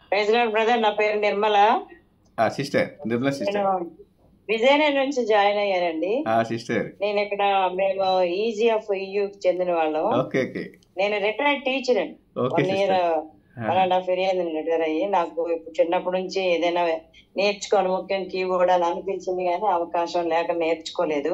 Praise lord brother నా పేరు నిర్మల ఆ సిస్టర్ నిర్మలా నేను సిస్టర్ విజయనగరం నుంచి జాయిన్ అయ్యానండి ఆ సిస్టర్ నేను ఇక్కడ మేము ఈజీ ఆఫ్ కి చెందిన వాళ్ళం ఓకే ఓకే నేను రిటైర్డ్ టీచర్ అండి okay one year sister one and half year retire అయ్యి నాకు ఇప్పుడు చిన్నప్పటి నుంచి ఏదైనా నేర్చుకోను ముఖ్యం కీబోర్డ్ అని అనిపించింది కానీ అవకాశం లేక నేర్చుకోలేదు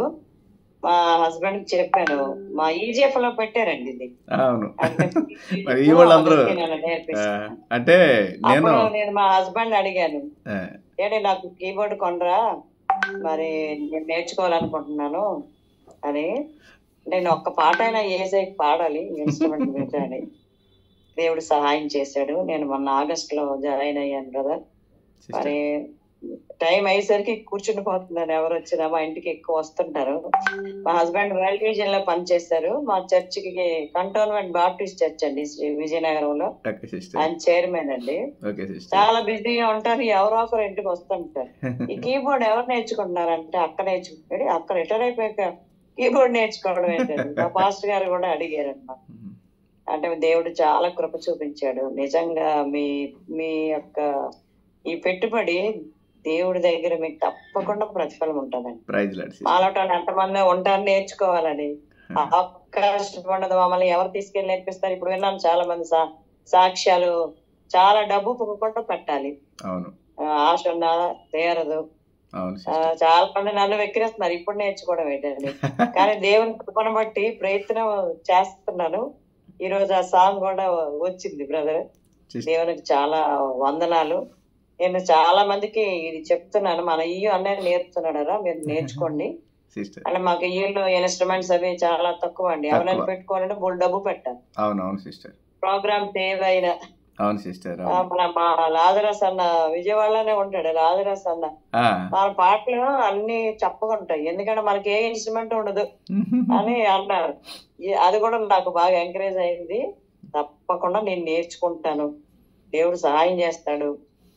మా హస్బెండ్ కి చెప్పాను మా ఈజీఎఫ్ లో పెట్టారండి ఇది అవును అంటే మరి ఈ వాళ్ళందరూ అందుకే నేను ఆ, నేర్పిస్తాను. అంటే నేను అప్పుడు నేను మా హస్బెండ్ అడిగాను ఆ, ఏంటి నాకు కీబోర్డ్ కొనరా మరి నేను నేర్చుకోవాలనుకుంటున్నాను అని నేను ఒక్క పాట అయినా ఏసైకి పాడాలి ఇన్స్ట్రుమెంట్ మీద అని దేవుడు సహాయం చేశాడు నేను మొన్న ఆగస్ట్ లో జాయిన్ అయ్యాను బ్రదర్ సిస్టర్ మరి టైం అయ్యేసరికి కూర్చుని పోతున్నారు ఎవరు వచ్చినా మా ఇంటికి ఎక్కువ వస్తుంటారు మా హస్బెండ్ వరల్డ్ డివిజన్ లో పనిచేస్తారు మా చర్చికి కంటోన్మెంట్ బాప్టిస్ట్ చర్చ్ అండి శ్రీ విజయనగరంలో ఓకే సిస్టర్ ఆయన చైర్మన్ అండి ఓకే సిస్టర్ చాలా బిజీగా ఉంటారు ఎవరో ఒకరు ఇంటికి వస్తుంటారు ఈ కీబోర్డ్ ఎవరు నేర్చుకుంటున్నారంటే అక్క నేర్చుకుంటాడు అక్క రిటైర్ అయిపోయాక కీబోర్డ్ నేర్చుకోవడం ఏంటండి మా పాస్టర్ గారు కూడా అడిగారు అన్నమాట అంటే దేవుడు చాలా కృప చూపించాడు నిజంగా మీ మీ యొక్క ఈ పెట్టుబడి దేవుడి దగ్గర మీకు తప్పకుండా ప్రతిఫలం ఉంటుందండి ప్రైజ్ లాడ్ సిస్టర్ మాలోటో ఎంతమంది ఉంటారు నేర్చుకోవాలని ఆ అవకాశం ఉండదు మమ్మల్ని ఎవరు తీసుకెళ్ళి నేర్పిస్తారు ఇప్పుడు విన్నాను చాలా మంది సా సాక్ష్యాలు చాలా డబ్బు పొక్కకుండా పెట్టాలి అవును ఆ, ఆశ ఉన్నా తీరదు అవును ఆ, సిస్టర్ చాలా మంది నన్ను వెక్కిరిస్తున్నారు ఇప్పుడు నేర్చుకోవడం ఏంటండి కానీ దేవుని కృపను బట్టి ప్రయత్నం చేస్తున్నాను ఈ రోజు ఆ సాంగ్ కూడా వచ్చింది బ్రదర్ సిస్టర్ దేవునికి చాలా వందనాలు నేను చాలా మందికి ఇది చెప్తున్నాను మన ఇయ్యు అన్నయ్య నేర్పుతున్నాడరా మీరు నేర్చుకోండి సిస్టర్ అంటే మాకు ఇయ్యూలో ఇన్స్ట్రుమెంట్స్ అవి చాలా తక్కువ అండి తక్కువ. ఎవరైనా పెట్టుకోవాలంటే మూడు డబ్బు పెట్టాలి అవును అవును సిస్టర్ ప్రోగ్రామ్ ఏదైనా అవును సిస్టర్ ఆ, అవును మన మా లాజరస్ అన్న విజయవాడలోనే ఉంటాడు లాజరస్ అన్న ఆ. మన పాటలు అన్ని చప్పగా ఉంటాయి ఎందుకంటే మనకి ఏ ఇన్స్ట్రుమెంట్ ఉండదు అని అన్నారు ఈ- అది కూడా నాకు బాగా ఎంకరేజ్ అయింది తప్పకుండా నేను నేర్చుకుంటాను దేవుడు సహాయం చేస్తాడు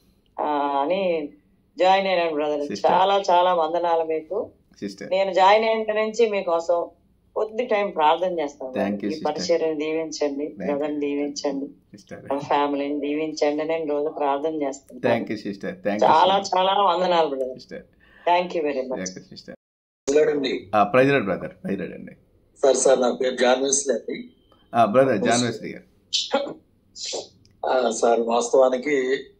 ఆ, అని జాయిన్ అయినాను బ్రదర్ Sister. చాలా చాలా వందనాలు మీకు సిస్టర్ నేను జాయిన్ అయిన నుంచి మీకోసం కొద్ది టైం ప్రార్థన చేస్తాను Thank you, ఈ sister. పరిచయం దీవించండి you. బ్రదర్ దీవించండి సిస్టర్ మా ఫ్యామిలీని దీవించండి నేను రోజు ప్రార్థన చేస్తాను thank you sister thank you చాలా చాలా వందనాలు brother sister thank you very much thank you sister మాట్లాడండి praise lord brother praise lord అండి సార్ సార్ నా పేరు జాన్ వెస్లీ అండి బ్రదర్ జాన్ వెస్లీ గారు ఆ, సార్ వాస్తవానికి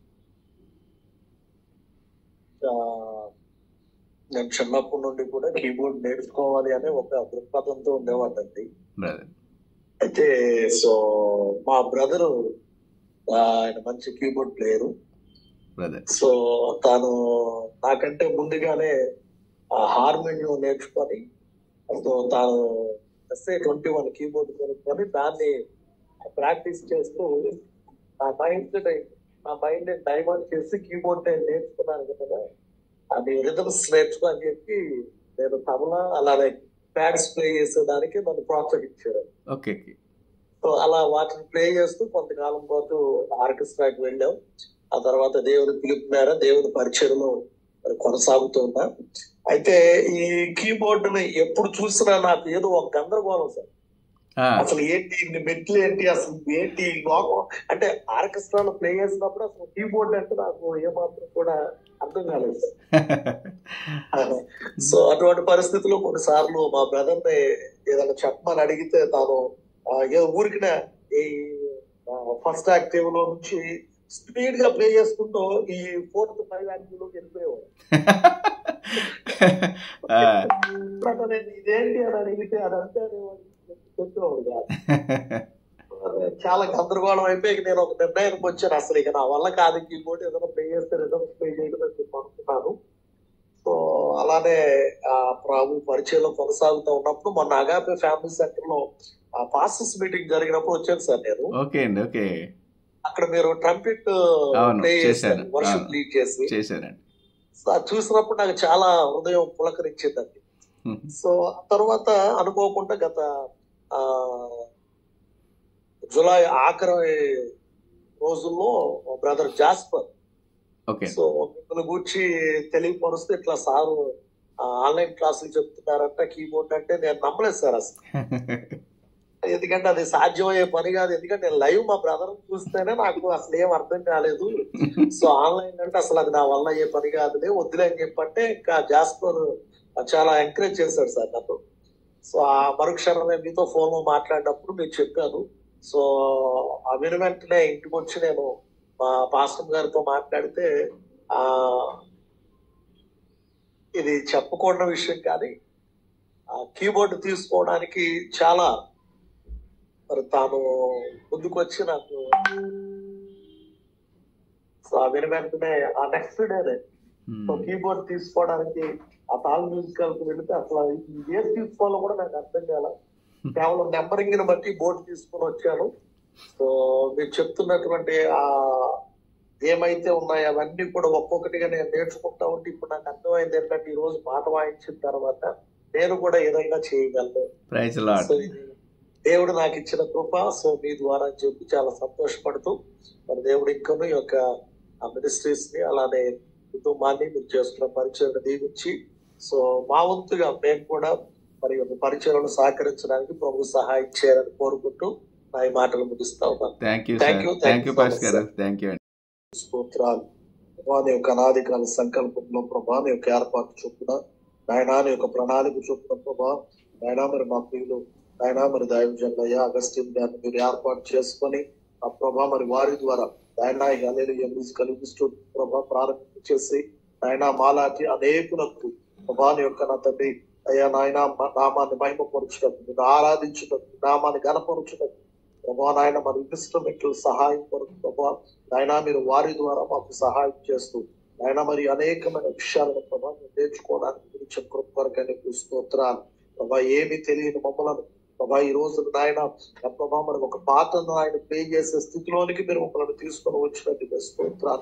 ఆ, నేను చిన్నప్పటి నుండి కూడా కీబోర్డ్ నేర్చుకోవాలి అనే ఒక దృక్పథంతో ఉండేవాడండి బ్రదర్ అయితే సో మా బ్రదరు ఆయన మంచి కీబోర్డ్ ప్లేయరు బ్రదర్ సో తాను నాకంటే ముందుగానే ఆ హార్మోనియం నేర్చుకొని సో తాను ఎస్ఏ ట్వంటీ వన్ కీబోర్డ్ కొనుక్కొని దాన్ని ప్రాక్టీస్ చేస్తూ నా మైండ్ నా మైండ్ డైవర్ట్ చేసి కీబోర్డ్ నేను నేర్చుకున్నాను కదా అది రిథమ్స్ నేర్చుకో అని చెప్పి నేను తబలా అలానే ప్యాడ్స్ ప్లే చేసేదానికి నన్ను ప్రోత్సహించారు ఓకే ఓకే సో అలా వాటిని ప్లే చేస్తూ కొంతకాలం పాటు ఆర్కెస్ట్రాకి వెళ్ళాం ఆ తర్వాత దేవుని పిలుపు మేర దేవుని పరిచయంలో మరి కొనసాగుతూ ఉన్నా అయితే ఈ కీబోర్డ్ ని ఎప్పుడు చూసినా నాకు ఏదో ఒక గందరగోళం సార్ అసలు ఏంటి ఇన్ని మెట్లు ఏంటి అసలు ఏంటి ఈ లోకం అంటే ఆర్కెస్ట్రాలో ప్లే చేసినప్పుడు అసలు కీబోర్డ్ అంటే నాకు ఏమాత్రం కూడా అర్థం కాలేదు సార్ సో అటువంటి పరిస్థితుల్లో కొన్నిసార్లు మా బ్రదర్ ని ఏదైనా చెప్పమని అడిగితే తాను ఆ, ఏదో ఊరికిన ఈ ఫస్ట్ యాక్టివ్ లో నుంచి స్పీడ్ గా ప్లే చేసుకుంటూ ఈ ఫోర్త్ ఫైవ్ యాక్టివ్ లోకి వెళ్ళిపోయేవాడు బట్ నేను ఇదేంటి అని అడిగితే అదంతా చెప్పేవాడు కాదు చాలా గందరగోళం అయిపోయి ఇక నేను ఒక నిర్ణయానికి వచ్చాను అసలు ఇక నా వల్ల కాదు కీబోర్డ్ ఏదైనా ప్లే చేస్తే ఏదో ప్లే చేయడం అని చెప్పి అనుకున్నాను సో అలానే ఆ ప్రభు పరిచయంలో కొనసాగుతూ ఉన్నప్పుడు మొన్న అగాపే ఫ్యామిలీ సెంటర్ లో ఆ పాస్టర్స్ మీటింగ్ జరిగినప్పుడు వచ్చాను సార్ నేను ఓకే అండి ఓకే అక్కడ మీరు ట్రంపిట్ అవును, ప్లే చేశారు చేశాను. వర్షం అవును. లీడ్ చేసి చేశారండి సో అది చూసినప్పుడు నాకు చాలా హృదయం పులకరించిందండి సో ఆ తర్వాత అనుకోకుండా గత ఆ జులై ఆఖరి రోజుల్లో బ్రదర్ జాస్పర్ ఓకే సో మిమ్మల్ని గురించి తెలియపరుస్తే ఇట్లా సారు ఆన్లైన్ క్లాసులు చెప్తున్నారంట కీబోర్డ్ అంటే నేను నమ్మలేదు సార్ అసలు ఎందుకంటే అది సాధ్యమయ్యే పని కాదు ఎందుకంటే నేను లైవ్ మా బ్రదర్ చూస్తేనే నాకు అసలు ఏం అర్థం కాలేదు సో ఆన్లైన్ అంటే అసలు అది నా వల్ల అయ్యే పని కాదులే వద్దులే అని చెప్పంటే ఇంకా జాస్పర్ చాలా ఎంకరేజ్ చేశాడు సార్ నాకు సో ఆ మరుక్షణమే మీతో ఫోన్ లో మాట్లాడినప్పుడు మీరు చెప్పాను సో ఆ విన వెంటనే ఇంటికి వచ్చి నేను మా పాస్టర్ గారితో మాట్లాడితే ఆ ఇది చెప్పకూడని విషయం కానీ ఆ కీబోర్డ్ తీసుకోవడానికి చాలా మరి తాను ముందుకొచ్చి నాకు సో ఆ విన వెంటనే ఆ నెక్స్ట్ డేనే సో కీబోర్డ్ తీసుకోవడానికి ఆ తాల్ మ్యూజికల్ కి వెళితే అసలు ఏది తీసుకోవాలో కూడా నాకు అర్థం కాల కేవలం నెంబరింగ్ ని బట్టి బోర్డు తీసుకొని వచ్చాను సో మీరు చెప్తున్నటువంటి ఆ ఏమైతే ఉన్నాయో అవన్నీ కూడా ఒక్కొక్కటిగా నేను నేర్చుకుంటా ఉంటే ఇప్పుడు నాకు అర్థమైంది ఏంటంటే ఈ రోజు పాట వాయించిన తర్వాత నేను కూడా ఏదైనా చేయగలను ప్రైజ్ లాడ్ సో ఇది దేవుడు నాకు ఇచ్చిన కృప సో మీ ద్వారా అని చెప్పి చాలా సంతోషపడుతూ మరి దేవుడు ఇంకను ఈ యొక్క మినిస్ట్రీస్ ని అలానే కుటుంబాన్ని మీరు చేస్తున్న పరిచయం దీవించి సో మా వంతుగా మేము కూడా మరి యొక్క పరిచయలను సహకరించడానికి ప్రభు సహాయం చేయాలని కోరుకుంటూ నా ఈ మాటలు ముగిస్తా ఉన్నాను thank you Thank sir you, thank thank you you so పాస్ much, గారు sir. థ్యాంక్ యూ అండి స్తోత్రాలు ప్రభాని యొక్క అనాదికాల సంకల్పంలో ప్రభాని యొక్క ఏర్పాటు చొప్పున నాయనాని యొక్క ప్రణాళిక చొప్పున ప్రభా నాయనా మరి మా ప్రియులు నాయనా మరి దైవజన్లయ్య అగస్టిన్ గారిని మీరు ఏర్పాటు చేసుకొని ఆ ప్రభా మరి వారి ద్వారా నాయన అలేలు మ్యూజికల్ ఇన్స్టిట్యూట్ ప్రభా ప్రారంభించేసి నాయన మాలాంటి అనేకులకు ప్రభాని యొక్క నా తండ్రి అయ్యా నాయన మా నామాన్ని మహిమపరచుటకు మీరు ఆరాధించుటకు నామాన్ని గణపరచుటకు ప్రభా నాయన మరి ఇన్స్ట్రుమెంట్లు సహాయం కొరకు ప్రభా నాయన మీరు వారి ద్వారా మాకు సహాయం చేస్తూ నాయన మరి అనేకమైన విషయాలను ప్రభా మేము నేర్చుకోవడానికి మీరు చక్రం కొరకని స్తోత్రాలు ప్రభా ఏమి తెలియని మమ్మలను ప్రభా ఈ రోజు నాయన నా ప్రభా మరి ఒక పాటను ఆయన ప్లే చేసే స్థితిలోనికి మీరు మమ్మల్ని తీసుకొని వచ్చినట్టు స్తోత్రాలు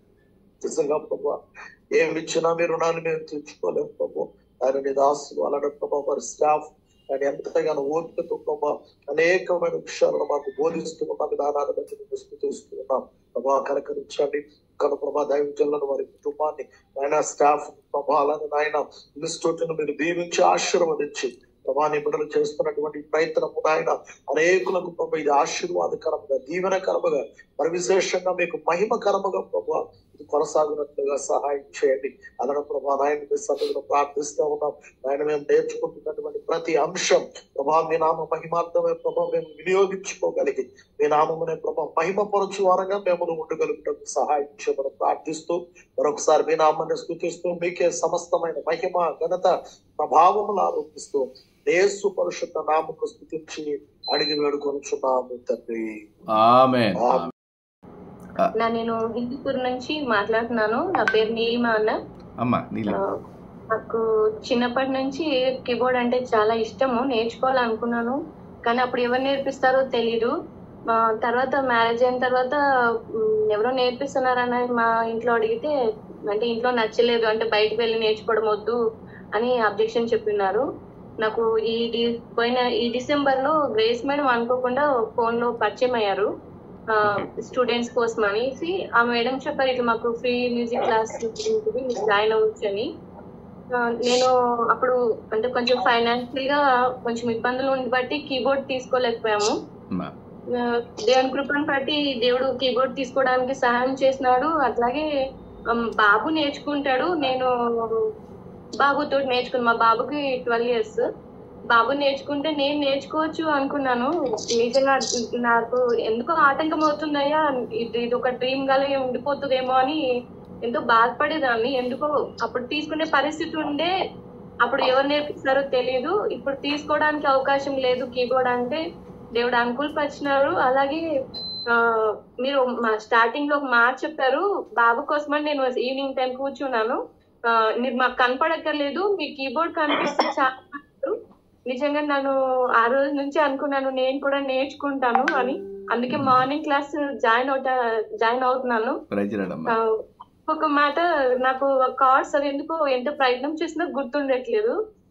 నిజంగా ప్రభా ఏమి ఇచ్చినా మీ రుణాన్ని మేము తీర్చుకోలేము ప్రభు ఆయన నీ దాసులు అలానే ప్రభా మరి స్టాఫ్ ఆయన ఎంతగానో ఓపికతో ప్రభా అనేకమైన విషయాలను మాకు బోధిస్తూ ఉన్న విధానాన్ని బట్టి మేము స్థుతిస్తూ ఉన్నాం ప్రభా కనకరించండి కను ప్రభా దైవజనులను వారి కుటుంబాన్ని ఆయన స్టాఫ్ ప్రభా అలానే నాయన ఇన్స్టిట్యూట్ ను మీరు దీవించి ఆశీర్వదించి ప్రభా నీ బిడ్డలు చేస్తున్నటువంటి ప్రయత్నము నాయన అనేకులకు ప్రభా ఇది ఆశీర్వాదకరముగా దీవెనకరముగా మరి విశేషంగా మీకు మహిమకరముగా ప్రభా ఇది కొనసాగినట్లుగా సహాయం చేయండి అలానే ప్రభా నాయన మీ సన్నిధిలో ప్రార్థిస్తూ ఉన్నాం ఆయన మేము నేర్చుకుంటున్నటువంటి ప్రతి అంశం ప్రభా మీ నామ మహిమార్థమే ప్రభా మేము వినియోగించుకోగలిగి మీ నామమునే ప్రభా మహిమపరచు వారంగా మేము ఉండగలుగుతాం సహాయం చేయమని ప్రార్థిస్తూ మరొకసారి మీ నామాన్ని స్థుతిస్తూ మీకే సమస్తమైన మహిమ ఘనత ప్రభావములు ఆరోపిస్తూ దేశు పరిశుద్ధ నామకు స్థుతించి అడిగి వేడుకొనుచున్నాము తండ్రి ఆమెన్ ఆమేన్. నా నేను హిందూపూర్ నుంచి మాట్లాడుతున్నాను నా పేరు నీలిమ అన్న అమ్మా నీల ఆ, నాకు చిన్నప్పటి నుంచి కీబోర్డ్ అంటే చాలా ఇష్టము నేర్చుకోవాలనుకున్నాను కానీ అప్పుడు ఎవరు నేర్పిస్తారో తెలీదు మా తర్వాత మ్యారేజ్ అయిన తర్వాత ఉమ్, ఎవరో నేర్పిస్తున్నారని మా ఇంట్లో అడిగితే అంటే ఇంట్లో నచ్చలేదు అంటే బయటకు వెళ్ళి నేర్చుకోవడం వద్దు అని అబ్జెక్షన్ చెప్పినారు నాకు ఈ డి- పోయిన ఈ డిసెంబర్ లో గ్రేస్ మేడం అనుకోకుండా ఫోన్ లో పరిచయం అయ్యారు స్టూడెంట్స్ కోసం అనేసి ఆ మేడం చెప్పారు ఇట్లా మాకు ఫ్రీ మ్యూజిక్ క్లాస్ ఉంటుంది మీరు జాయిన్ అవ్వచ్చు అని ఆ, నేను అప్పుడు అంటే కొంచెం ఫైనాన్షియల్ గా కొంచెం ఇబ్బందులు ఉండి బట్టి కీబోర్డ్ తీసుకోలేకపోయాము అమ్మా ఆ, దేవుని కృపను బట్టి దేవుడు కీబోర్డ్ తీసుకోవడానికి సహాయం చేసినాడు అట్లాగే ఉమ్, బాబు నేర్చుకుంటాడు నేను బాబుతో నేర్చుకున్నా మా బాబుకి ట్వెల్వ్ ఇయర్స్ బాబు నేర్చుకుంటే నేను నేర్చుకోవచ్చు అనుకున్నాను నిజంగా నాకు ఎందుకో ఆటంకం అవుతుందయ్యా ఇది ఇది ఒక డ్రీమ్ గా ఉండిపోతుందేమో అని ఎంతో బాధపడేదాన్ని ఎందుకో అప్పుడు తీసుకునే పరిస్థితి ఉండే అప్పుడు ఎవరు నేర్పిస్తారో తెలియదు ఇప్పుడు తీసుకోవడానికి అవకాశం లేదు కీబోర్డ్ అంటే దేవుడు అనుకూలపరిచినారు అలాగే ఆ, మీరు మా స్టార్టింగ్ లో ఒక మాట చెప్పారు బాబు కోసమని నేను ఈవినింగ్ టైం కూర్చున్నాను ఆ, మీరు మాకు కనపడక్కర్లేదు మీ కీబోర్డ్ కనిపిస్తే చాలా అన్నారు. నిజంగా నేను ఆ రోజు నుంచి అనుకున్నాను నేను కూడా నేర్చుకుంటాను అని అందుకే మార్నింగ్ క్లాస్ జాయిన్ అవుతా జాయిన్ అవుతున్నాను ప్రైజ్ రాడమ్మా ఆ, ఒక మాట నాకు కార్డ్స్ అవి ఎందుకో ఎంత ప్రయత్నం చేసినా గుర్తుండట్లేదు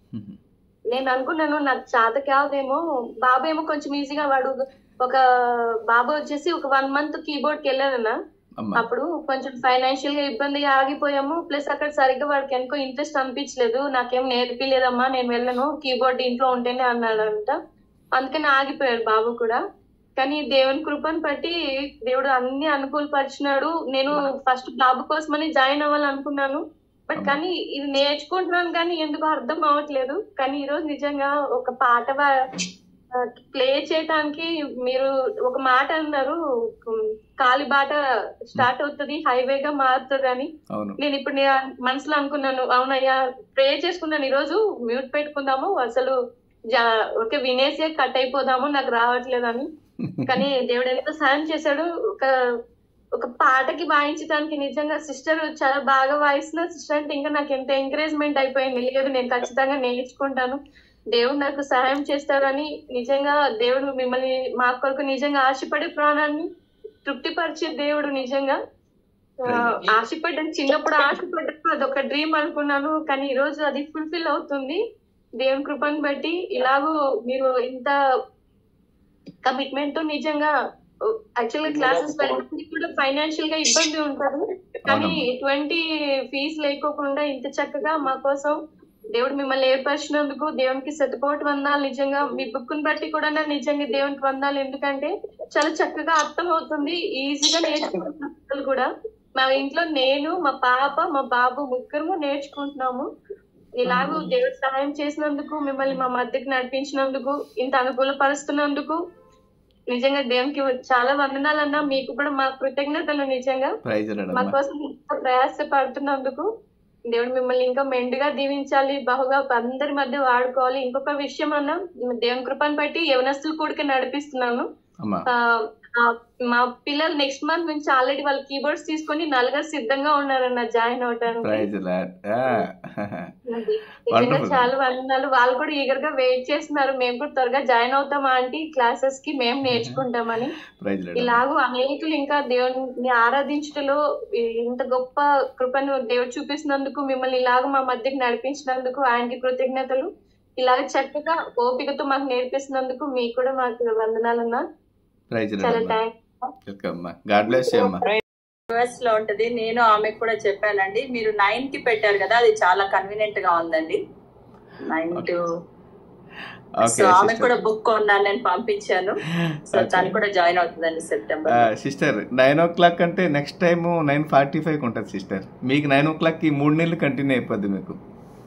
నేను అనుకున్నాను నాకు చేత కాదేమో బాబు ఏమో కొంచెం ఈజీగా వాడు ఒక బాబు వచ్చేసి ఒక వన్ మంత్ కీబోర్డ్ కి వెళ్ళారన్న అమ్మా అప్పుడు కొంచెం ఫైనాన్షియల్ గా ఇబ్బందిగా ఆగిపోయాము ప్లస్ అక్కడ సరిగ్గా వాడికి ఎందుకో ఇంట్రెస్ట్ అనిపించలేదు నాకేం నేర్పిలేదమ్మా నేను వెళ్ళను కీబోర్డ్ ఇంట్లో ఉంటేనే అన్నాడంట అందుకని ఆగిపోయారు బాబు కూడా కానీ దేవుని కృపను బట్టి దేవుడు అన్ని అనుకూలపరిచినాడు నేను ఫస్ట్ బాబు కోసమని జాయిన్ అవ్వాలనుకున్నాను బట్ కానీ ఇది నేర్చుకుంటున్నాను కానీ ఎందుకు అర్థం అవ్వట్లేదు కానీ ఈ రోజు నిజంగా ఒక పాట ప్లే చేయడానికి మీరు ఒక మాట అన్నారు ఉమ్, కాలి బాట స్టార్ట్ అవుతుంది హైవేగా మారుతుంది అని అవును నేను ఇప్పుడు నే- మనసులో అనుకున్నాను అవునయ్యా ప్రే చేసుకున్నాను ఈ రోజు మ్యూట్ పెట్టుకుందాము అసలు జా- ఓకే వినేసే కట్ అయిపోదాము నాకు రావట్లేదు అని కానీ దేవుడు ఎంతో సాయం చేశాడు ఒక ఒక పాటకి వాయించడానికి నిజంగా సిస్టర్ చాలా బాగా వాయిస్తున్న సిస్టర్ అంటే ఇంకా నాకు ఎంత ఎంకరేజ్మెంట్ అయిపోయింది లేదు నేను ఖచ్చితంగా నేర్చుకుంటాను దేవుడు నాకు సహాయం చేస్తారని నిజంగా దేవుడు మిమ్మల్ని మా కొరకు నిజంగా ఆశపడే ప్రాణాన్ని తృప్తిపరిచే దేవుడు నిజంగా ఆ, ఆశపడ్డాను చిన్నప్పుడు ఆశపడ్డాను అదొక డ్రీమ్ అనుకున్నాను కానీ ఈ రోజు అది ఫుల్ఫిల్ అవుతుంది దేవుని కృపను బట్టి ఇలాగూ మీరు ఇంత కమిట్మెంట్ తో నిజంగా యాక్చువల్గా క్లాసెస్ వెళ్ళడానికి కూడా ఫైనాన్షియల్ గా ఇబ్బంది ఉంటుంది కానీ ఎటువంటి ఫీజు లేకోకుండా ఇంత చక్కగా మా కోసం దేవుడు మిమ్మల్ని ఏర్పరిచినందుకు దేవునికి శతకోటి వందాలు నిజంగా మీ బుక్ ని బట్టి కూడా నాకు నిజంగా దేవునికి వందాలు ఎందుకంటే చాలా చక్కగా అర్థం అవుతుంది ఈజీగా నేర్చుకుంటున్నారు పిల్లలు కూడా మా ఇంట్లో నేను మా పాప మా బాబు ముగ్గురు నేర్చుకుంటున్నాము ఇలాగూ దేవుడు సహాయం చేసినందుకు మిమ్మల్ని మా మధ్యకి నడిపించినందుకు ఇంత అనుకూలపరుస్తున్నందుకు నిజంగా దేవునికి చాలా వందనాలన్నా మీకు కూడా మా కృతజ్ఞతలు నిజంగా ప్రైజ్ మా రాడమ్మా కోసం ఇంత ప్రయాస పడుతున్నందుకు దేవుడు మిమ్మల్ని ఇంకా మెండుగా దీవించాలి బహుగా అందరి మధ్య వాడుకోవాలి ఇంకొక విషయం అన్న దేవుని కృపను బట్టి యవనస్తులు కూడిక నడిపిస్తున్నాను అమ్మా ఆ, ఆ, మా పిల్లలు నెక్స్ట్ మంత్ నుంచి ఆల్రెడీ వాళ్ళు కీబోర్డ్స్ తీసుకొని నలుగురు సిద్ధంగా ఉన్నారన్న జాయిన్ అవటానికి ప్రైజ్ లాడ్ నిజంగా Wonderful. చాలా వందనాలు వాళ్ళు కూడా ఈగర్ గా వెయిట్ చేస్తున్నారు మేము కూడా త్వరగా జాయిన్ అవుతామా ఆంటీ క్లాసెస్ కి మేము నేర్చుకుంటామని ప్రైజ్ లాడ్ ఇలాగూ అనేకులు ఇంకా దేవుని ఆరాధించటలో ఇంత గొప్ప కృపను దేవుడు చూపిస్తున్నందుకు మిమ్మల్ని ఇలాగ మా మధ్యకి నడిపించినందుకు ఆయనకి కృతజ్ఞతలు ఇలాగ చక్కగా ఓపికతో మాకు నేర్పిస్తున్నందుకు మీకు కూడా మాకు వందనాలన్నా ప్రైజ్ చాలా రాడమ్మా థ్యాంక్స్ వెల్కమ్ అమ్మా గాడ్ బ్లెస్ యూ అమ్మా యుఎస్ లో ఉంటది నేను ఆమెకు కూడా చెప్పానండి మీరు నైన్ కి పెట్టారు కదా అది చాలా కన్వీనియంట్ గా ఉందండి నైన్ టు ఓకే సో ఆమె సిస్టర్ కూడా బుక్ కొన్నాను నేను పంపించాను సో తను కూడా జాయిన్ అవుతుందండి September sister nine o'clock అంటే next time nine forty five ఉంటుంది సిస్టర్ మీకు నైన్ ఓ క్లాక్ కి మూడు నెలలు కంటిన్యూ అయిపోద్ది మీకు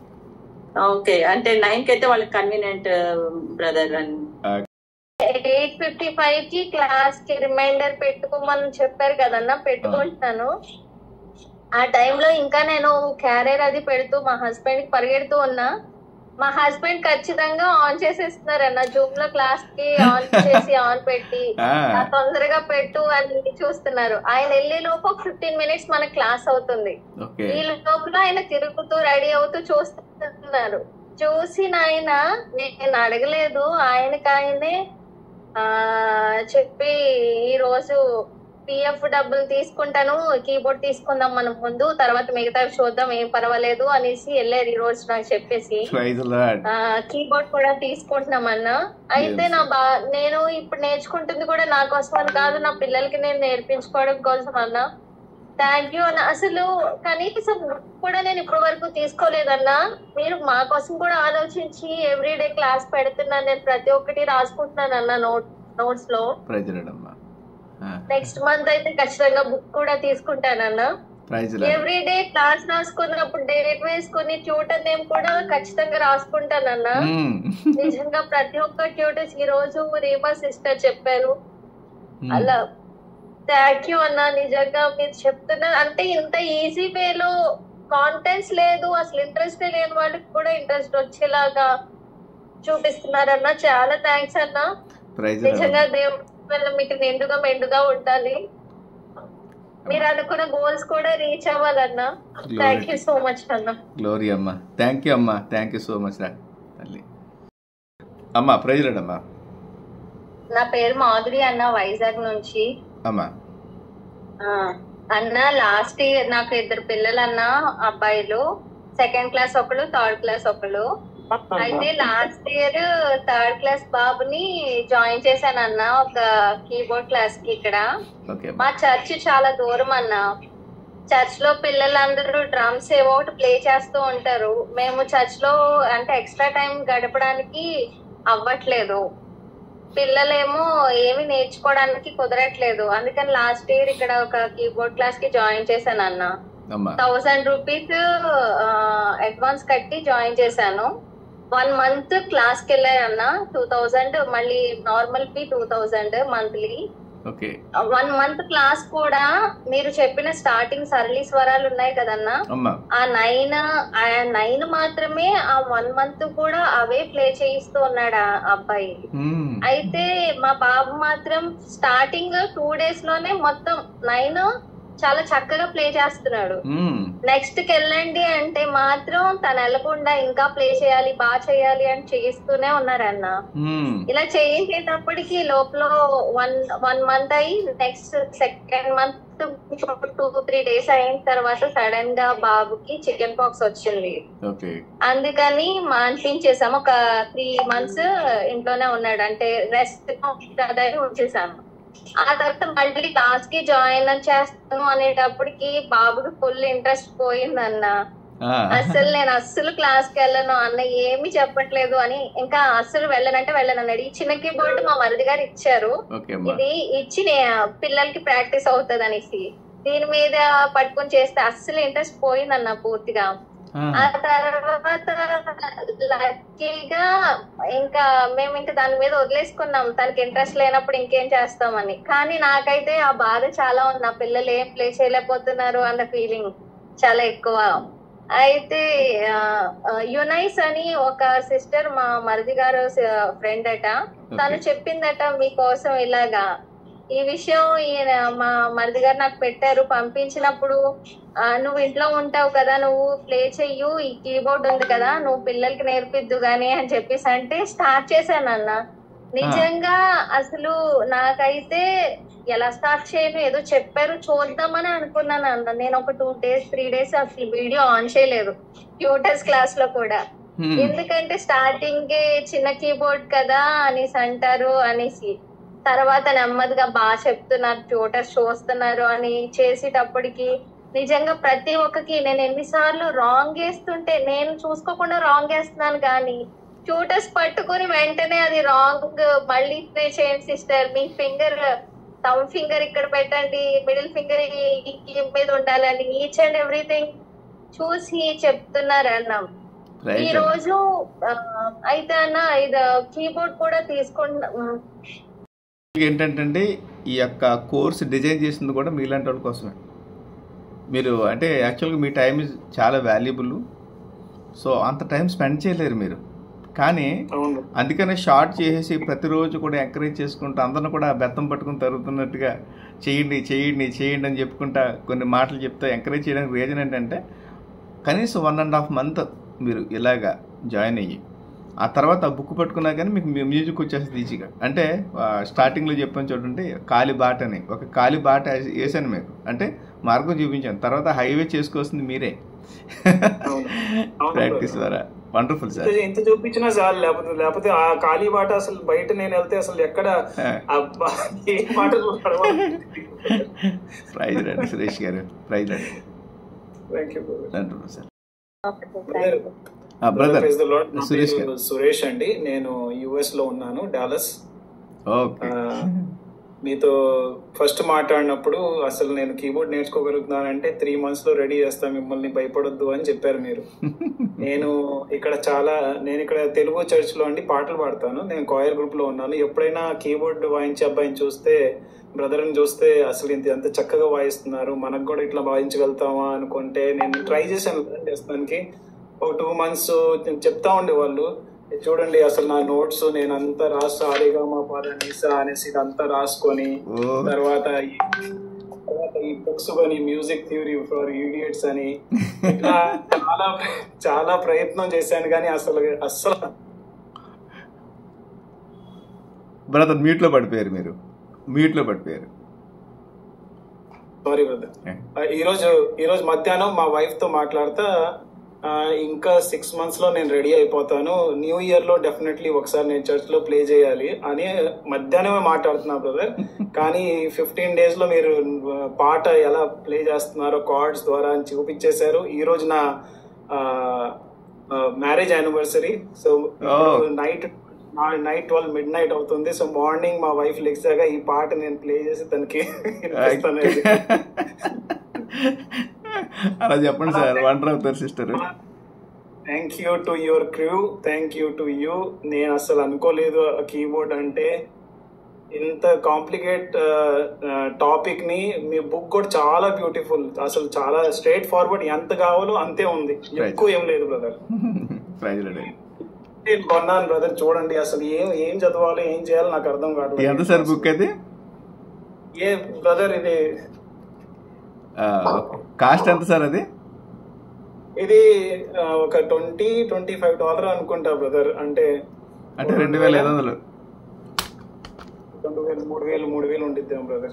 ఓకే అంటే నైన్ కి అయితే వాళ్ళకి కన్వీనియంట్ బ్రదర్ అని ఎయిట్ ఫిఫ్టీ ఫైవ్ కి క్లాస్ కి రిమైండర్ పెట్టుకోమని చెప్పారు కదన్నా పెట్టుకుంటున్నాను ఆ టైంలో ఇంకా నేను క్యారియర్ అది పెడుతూ మా హస్బెండ్ కి పరిగెడుతూ ఉన్నా మా హస్బెండ్ ఖచ్చితంగా ఆన్ చేసేస్తున్నారన్న జూమ్ లో క్లాస్ కి ఆన్ చేసి ఆన్ పెట్టి ఆ, "ఆ, తొందరగా పెట్టు అని చూస్తున్నారు ఆయన వెళ్ళే లోపు ఒక ఫిఫ్టీన్ మినిట్స్ మన క్లాస్ అవుతుంది ఓకే ఈ లోపల ఆయన తిరుగుతూ రెడీ అవుతూ చూస్తున్నారు చూసి నాయన నేను అడగలేదు ఆయనకి ఆయనే ఆ చెప్పి ఈ రోజు పిఎఫ్ డబ్బులు తీసుకుంటాను కీబోర్డ్ తీసుకుందాం మనం ముందు తర్వాత మిగతా చూద్దాం ఏం పర్వాలేదు అనేసి వెళ్ళారు ఈ రోజు నాకు చెప్పేసి ప్రైజ్ లాడ్ ఆ కీబోర్డ్ కూడా తీసుకుంటున్నామన్నా అయితే Yes. నా బా నేను ఇప్పుడు నేర్చుకుంటుంది కూడా నా కోసం అని కాదు నా పిల్లలకి నేను నేర్పించుకోవడం కోసం అన్నా థ్యాంక్ యూ అన్న అసలు కనీసం కూడా నేను ఇప్పటి వరకు తీసుకోలేదన్నా మీరు మా కోసం కూడా ఆలోచించి ఎవ్రీడే క్లాస్ పెడుతున్నాను నేను ప్రతి ఒక్కటి రాసుకుంటున్నాను అన్న నోట్ నోట్స్ లో ప్రైజ్ రాడమ్మా నెక్స్ట్ మంత్ అయితే ఖచ్చితంగా బుక్ కూడా తీసుకుంటానన్నా praise lord every day class రాసుకున్నప్పుడు డేట్ వేసుకుని ట్యూటర్ నేమ్ కూడా ఖచ్చితంగా రాసుకుంటానన్నా నిజంగా ప్రతి ఒక్క ట్యూటర్స్ ఈ రోజు రీమా సిస్టర్ చెప్పారు అలా థ్యాంక్ యూ అన్న నిజంగా మీరు చెప్తున్నారు అంటే ఇంత ఈజీ వేలో కాంటెంట్స్ లేదు అసలు ఇంట్రెస్ట్ లేని వాళ్ళకి కూడా ఇంట్రెస్ట్ వచ్చేలాగా చూపిస్తున్నారన్న చాలా థ్యాంక్స్ అన్న ప్రైజ్ నిజంగా దేవుడి వల్ల మీకు నిండుగా మెండుగా ఉండాలి మీరు అనుకున్న గోల్స్ కూడా రీచ్ అవ్వాలన్న థ్యాంక్ యూ సో మచ్ అన్న గ్లోరీ అమ్మా థ్యాంక్ యూ అమ్మా థ్యాంక్ యూ సో మచ్ రా తల్లి అమ్మా ప్రైజ్ రాడమ్మా నా పేరు మాధురి అన్న వైజాగ్ నుంచి అమ్మా ఆ, అన్న లాస్ట్ ఇయర్ నాకు ఇద్దరు పిల్లలు అన్న అబ్బాయిలు సెకండ్ క్లాస్ ఒకళ్ళు థర్డ్ క్లాస్ ఒకళ్ళు అయితే లాస్ట్ ఇయర్ థర్డ్ క్లాస్ బాబుని జాయిన్ చేశాను అన్న ఒక కీబోర్డ్ క్లాస్ కి ఇక్కడ ఓకే మా చర్చ్ చాలా దూరం అన్న చర్చ్ లో పిల్లలందరూ డ్రమ్స్ ఏవో ఒకటి ప్లే చేస్తూ ఉంటారు మేము చర్చ్ లో అంటే ఎక్స్ట్రా టైం గడపడానికి అవ్వట్లేదు పిల్లలేమో ఏమి నేర్చుకోవడానికి కుదరట్లేదు అందుకని లాస్ట్ ఇయర్ ఇక్కడ ఒక కీబోర్డ్ క్లాస్ కి జాయిన్ చేశాను అన్న అమ్మా థౌసండ్ రూపీస్ అడ్వాన్స్ కట్టి జాయిన్ చేశాను వన్ మంత్ క్లాస్ కి వెళ్ళానన్న టూ థౌజండ్ మళ్ళీ normal fee two thousand monthly okay one month class కూడా మీరు చెప్పిన స్టార్టింగ్ సరళి స్వరాలు ఉన్నాయి కదన్నా అమ్మా ఆ నైన్ ఆ నైన్ మాత్రమే ఆ వన్ మంత్ కూడా అవే ప్లే చేయిస్తూ ఉన్నాడు ఆ అబ్బాయి మ్మ్. అయితే మా బాబు మాత్రం స్టార్టింగ్ టూ డేస్ లోనే మొత్తం నైన్ చాలా చక్కగా ప్లే చేస్తున్నాడు మ్మ్. నెక్స్ట్ కి వెళ్ళండి అంటే మాత్రం తను వెళ్ళకుండా ఇంకా ప్లే చేయాలి బాగా చేయాలి అని చేయిస్తూనే ఉన్నారన్న మ్మ్. ఇలా చేయించేటప్పటికి లోపల వన్ వన్ మంత్ అయ్యి next second month two three days అయిన తర్వాత సడన్ గా బాబుకి చికెన్ పాక్స్ వచ్చింది ఓకే అందుకని మాన్పించేసాము ఒక త్రీ మంత్స్ ఇంట్లోనే ఉన్నాడు అంటే రెస్ట్ ఉంటుందని ఉంచేసాము ఆ తర్వాత మళ్ళీ క్లాస్ కి జాయిన్ చేస్తాను అనేటప్పటికి బాబుకి ఫుల్ ఇంట్రెస్ట్ పోయిందన్న ఆ. అస్సలు నేను అస్సలు క్లాస్ కి వెళ్ళను అన్న ఏమి చెప్పట్లేదు అని ఇంకా అస్సలు వెళ్ళనంటే వెళ్ళను అన్నాడు ఈ చిన్న కీబోర్డ్ మా మరిది గారు ఇచ్చారు ఓకే అమ్మా ఇది ఇచ్చి నే- పిల్లలకి ప్రాక్టీస్ అవుతుంది అనేసి దీని మీద పట్టుకొని చేస్తే అస్సలు ఇంట్రెస్ట్ పోయిందన్న పూర్తిగా ఆ. ఆ తర్వాత లక్కీగా ఇంకా మేము ఇంకా దాని మీద వదిలేసుకున్నాం తనకి ఇంట్రెస్ట్ లేనప్పుడు ఇంకేం చేస్తామని కానీ నాకైతే ఆ బాధ చాలా ఉంది నా పిల్లలు ఏం ప్లే చేయలేకపోతున్నారు అన్న ఫీలింగ్ చాలా ఎక్కువ అయితే యునైస్ అని ఒక సిస్టర్ మా మరిది గారు ఫ్రెండ్ అట తను ఓకే. చెప్పిందట మీకోసం ఇలాగా ఈ విషయం ఈయన మా మరిది గారు నాకు పెట్టారు పంపించినప్పుడు ఆ, నువ్వు ఇంట్లో ఉంటావు కదా నువ్వు ప్లే చెయ్యు ఈ కీబోర్డ్ ఉంది కదా నువ్వు పిల్లలకి నేర్పిద్దు గాని అని చెప్పేసి అంటే స్టార్ట్ చేశాను అన్న నిజంగా అసలు నాకైతే ఎలా స్టార్ట్ చేయను ఏదో చెప్పారు చూద్దామని అనుకున్నాను అన్న నేను ఒక టూ డేస్ త్రీ డేస్ అసలు వీడియో ఆన్ చేయలేదు ట్యూటర్స్ క్లాస్ లో కూడా మ్మ్. ఎందుకంటే స్టార్టింగ్ చిన్న కీబోర్డ్ కదా అనేసి అంటారు అనేసి తర్వాత నెమ్మదిగా బాగా చెప్తున్నారు ట్యూటర్స్ చూస్తున్నారు అని చేసేటప్పటికి నిజంగా ప్రతి ఒక్కకి నేను ఎన్నిసార్లు రాంగ్ వేస్తుంటే నేను చూసుకోకుండా రాంగ్ వేస్తున్నాను కానీ ట్యూటర్స్ పట్టుకొని వెంటనే అది రాంగ్ మళ్ళీ ప్లే చేయండి సిస్టర్ మీ ఫింగర్ థమ్ ఫింగర్ ఇక్కడ పెట్టండి మిడిల్ ఫింగర్ ఈ మీద ఉండాలని ఈచ్ అండ్ ఎవ్రీథింగ్ చూసి చెప్తున్నారు అన్నాం ఈ రైట్ అమ్మా. రోజు ఆ, అయితే అన్న ఇది కీబోర్డ్ కూడా తీసుకుంటా ఏంటంటే ఈ యొక్క కోర్స్ డిజైన్ చేసింది కూడా మీలాంటి వాళ్ళ కోసమే మీరు అంటే యాక్చువల్గా మీ టైం ఇస్ చాలా వాల్యుబుల్ సో అంత టైం స్పెండ్ చేయలేరు మీరు కానీ అవును అందుకనే షార్ట్ చేసేసి ప్రతిరోజు కూడా ఎంకరేజ్ చేసుకుంటూ అందరిని కూడా బెత్తం పట్టుకుని తరుగుతున్నట్టుగా చేయండి చేయండి చేయండి అని చెప్పుకుంటా కొన్ని మాటలు చెప్తా ఎంకరేజ్ చేయడానికి రీజన్ ఏంటంటే కనీసం వన్ అండ్ హాఫ్ మంత్ మీరు ఇలాగా జాయిన్ అయ్యి ఆ తర్వాత ఆ బుక్ పట్టుకున్నా కానీ మీకు మ్యూజిక్ వచ్చేస్తుంది ఈజీగా అంటే ఆ, స్టార్టింగ్లో చెప్పాను చూడండి కాలి బాట అని ఒక కాలి బాట వేసి- వేసాను మీకు అంటే మార్గం చూపించాను తర్వాత హైవే చేసుకోవాల్సింది మీరే అవును. అవును ప్రాక్టీస్ brother. ద్వారా వండర్ఫుల్ సార్ ఇంత- ఇంత చూపించినా చాలు లేకపోతే లేకపోతే ఆ ఖాళీ బాట అసలు బయట నేను వెళ్తే అసలు ఎక్కడ అబ్బా, ఏ మాట ప్రైజ్ రండి సురేష్ గారు ప్రైజ్ రండి థ్యాంక్ యూ అంటున్నాను సార్ బ్రదర్ సురేష్ గారు సురేష్ అండి నేను యుఎస్ లో ఉన్నాను డాలస్ ఓకే మీతో ఫస్ట్ మాట్లాడినప్పుడు అసలు నేను కీబోర్డ్ నేర్చుకోగలుగుతున్నానంటే త్రీ మంత్స్ లో రెడీ చేస్తా మిమ్మల్ని భయపడొద్దు అని చెప్పారు మీరు నేను ఇక్కడ చాలా నేను ఇక్కడ తెలుగు చర్చ్ లో అండి పాటలు పాడతాను నేను కాయర్ గ్రూప్ లో ఉన్నాను ఎప్పుడైనా కీబోర్డ్ వాయించే అబ్బాయిని చూస్తే బ్రదర్ ని చూస్తే అసలు ఇంత ఎంత చక్కగా వాయిస్తున్నారు మనకు కూడా ఇట్లా వాయించగలుగుతామా అనుకుంటే నేను ట్రై చేశాను learn చేస్తానికి ఒక టూ మంత్స్ చెప్తా ఉండేవాళ్ళు చూడండి అసలు నా నోట్స్ నేను అంతా రాస్తా ఆరిగా మా పాద నీసా అనేసి ఇదంతా రాసుకొని ఓ తర్వాత ఈ- తర్వాత ఈ బుక్స్ కొని మ్యూజిక్ థియరీ ఫర్ ఈడియట్స్ అని ఇట్లా చాలా చాలా ప్రయత్నం చేశాను కానీ అసలు అస్సలు బ్రదర్ మ్యూట్లో పడిపోయారు మీరు మ్యూట్లో పడిపోయారు సారీ బ్రదర్ ఈ రోజు ఈ రోజు మధ్యాహ్నం మా వైఫ్ తో మాట్లాడుతా ఆ, ఇంకా సిక్స్ మంత్స్ లో నేను రెడీ అయిపోతాను న్యూ ఇయర్ లో డెఫినెట్లీ ఒకసారి నేను చర్చ్ లో ప్లే చేయాలి అని మధ్యాహ్నమే మాట్లాడుతున్నా బ్రదర్ కానీ ఫిఫ్టీన్ డేస్ లో మీరు ఆ, పాట ఎలా ప్లే చేస్తున్నారో కార్డ్స్ ద్వారా అని చూపించేశారు ఈ రోజు నా marriage anniversary so Oh. Night night twelve midnight అవుతుంది సో మార్నింగ్ మా వైఫ్ లెగ్సాగా ఈ పాట నేను ప్లే చేసి తనకి వినిపిస్తాను అలా చెప్పండి సార్ వండర్ అవుతారు sister thank you to your crew thank you to you నేను అసలు అనుకోలేదు కీబోర్డ్ అంటే ఇంత కాంప్లికేట్ టాపిక్ ని మీ బుక్ కూడా చాలా బ్యూటిఫుల్ అసలు చాలా స్ట్రైట్ ఫార్వర్డ్ ఎంత కావాలో అంతే ఉంది ఎక్కువ ఏం లేదు బ్రదర్ ప్రైజ్ రెడీ నేను కొన్నాను బ్రదర్ చూడండి అసలు ఏం ఏం చదవాలో ఏం చేయాలో నాకు అర్థం ఎంత సార్ కావట్లేదు బుక్ అది ఏ బ్రదర్ ఇది కాస్ట్ ఎంత సార్ అది ఇది ఆ, ఒక ట్వంటీ ట్వంటీ ఫైవ్ డాలర్ అనుకుంటా బ్రదర్ అంటే అంటే రెండు వేల ఐదు వందలు రెండు వేలు మూడు వేలు మూడు వేలు ఉండిద్దాం బ్రదర్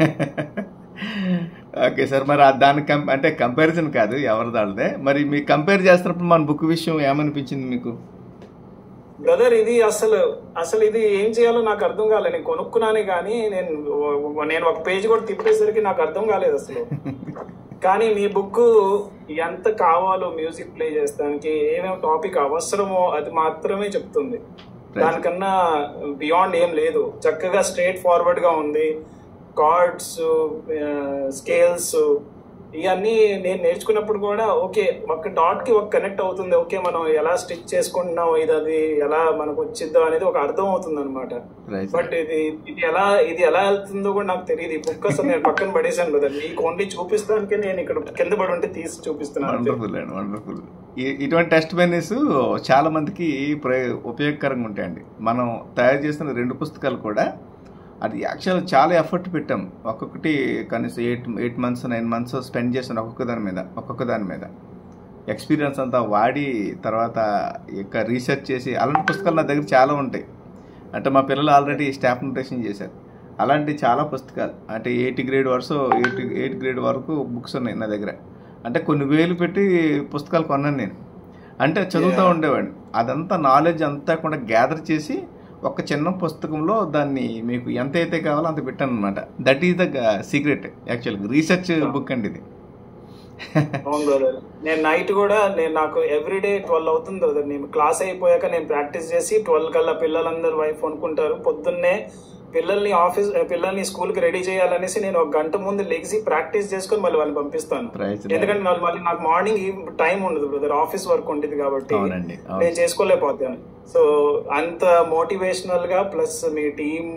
ఓకే సార్ మరి ఆ దాని కం అంటే కంపారిజన్ కాదు ఎవరి దాడిదే మరి మీకు కంపేర్ చేస్తున్నప్పుడు మన బుక్ విషయం ఏమనిపించింది మీకు బ్రదర్ ఇది అసలు అసలు ఇది ఏం చేయాలో నాకు అర్థం కాలేదు నేను కొనుక్కున్నానే కానీ నేను నేను ఒక పేజ్ కూడా తిప్పేసరికి నాకు అర్థం కాలేదు అసలు కానీ మీ బుక్ ఎంత కావాలో మ్యూజిక్ ప్లే చేస్తానికి ఏమేమి టాపిక్ అవసరమో అది మాత్రమే చెప్తుంది దానికన్నా బియాండ్ ఏం లేదు చక్కగా స్ట్రేట్ ఫార్వర్డ్ గా ఉంది కార్డ్స్ స్కేల్స్ ఇవన్నీ నేను నేర్చుకున్నప్పుడు కూడా ఓకే ఒక డాట్ కి ఒక కనెక్ట్ అవుతుంది ఓకే మనం ఎలా స్టిచ్ చేసుకుంటున్నాం ఇది అది ఎలా మనకు వచ్చిద్దాం అనేది ఒక అర్థం అవుతుంది అనమాట రైట్ బట్ ఇది ఇది ఎలా ఇది ఎలా వెళ్తుందో కూడా నాకు తెలియదు ఈ బుక్ అసలు నేను పక్కన పడేసాను కదా మీకు ఓన్లీ చూపిస్తానికి నేను ఇక్కడ కింద పడి ఉంటే తీసి చూపిస్తున్నాను అంతే. వండర్ఫుల్ అండి వండర్ఫుల్ ఇటువంటి టెస్ట్ బెన్నీస్ చాలా మందికి ప్రయోగ ఉపయోగకరంగా ఉంటాయండి మనం తయారు చేసిన రెండు పుస్తకాలు కూడా అది యాక్చువల్ చాలా ఎఫర్ట్ పెట్టాం ఒక్కొక్కటి కనీసం eight eight months nine months spend చేసాను ఒక్కొక్క దాని మీద ఒక్కొక్క దాని మీద ఎక్స్పీరియన్స్ అంతా వాడి తర్వాత ఇక రీసెర్చ్ చేసి అలాంటి పుస్తకాలు నా దగ్గర చాలా ఉంటాయి అంటే మా పిల్లలు ఆల్రెడీ స్టాఫ్ న్యూట్రిషన్ చేశారు అలాంటి చాలా పుస్తకాలు అంటే ఎయిట్ గ్రేడ్ వరకు ఎయిట్ ఎయిట్ గ్రేడ్ వరకు బుక్స్ ఉన్నాయి నా దగ్గర అంటే కొన్ని వేలు పెట్టి పుస్తకాలు కొన్నాను నేను అంటే చదువుతూ Yeah. ఉండేవాడిని అదంతా నాలెడ్జ్ అంతా కూడా గ్యాదర్ చేసి ఒక చిన్న పుస్తకంలో దాన్ని మీకు ఎంత అయితే కావాలో అంత పెట్టాను అనమాట దట్ ఈస్ ద సీక్రెట్ యాక్చువల్గా రీసెర్చ్ బుక్ అండి ఇది అవును బ్రదర్ నేను నైట్ కూడా నేను నాకు ఎవ్రీడే ట్వెల్వ్ అవుతుంది బ్రదర్ నేను క్లాస్ అయిపోయాక నేను ప్రాక్టీస్ చేసి ట్వెల్వ్ కల్లా పిల్లలందరూ వైఫ్ అనుకుంటారు పొద్దున్నే పిల్లల్ని ఆఫీస్ పిల్లల్ని స్కూల్ కి రెడీ చేయాలనేసి నేను ఒక గంట ముందు లెగిసి ప్రాక్టీస్ చేసుకొని మళ్ళీ వాళ్ళని పంపిస్తాను Praise the ఎందుకంటే వాళ్ళు మళ్ళీ నాకు మార్నింగ్ టైం ఉండదు బ్రదర్ ఆఫీస్ వర్క్ ఉంటుంది కాబట్టి అవునండి అవును నేను చేసుకోలేకపోతాను సో అంత మోటివేషనల్ గా ప్లస్ మీ టీమ్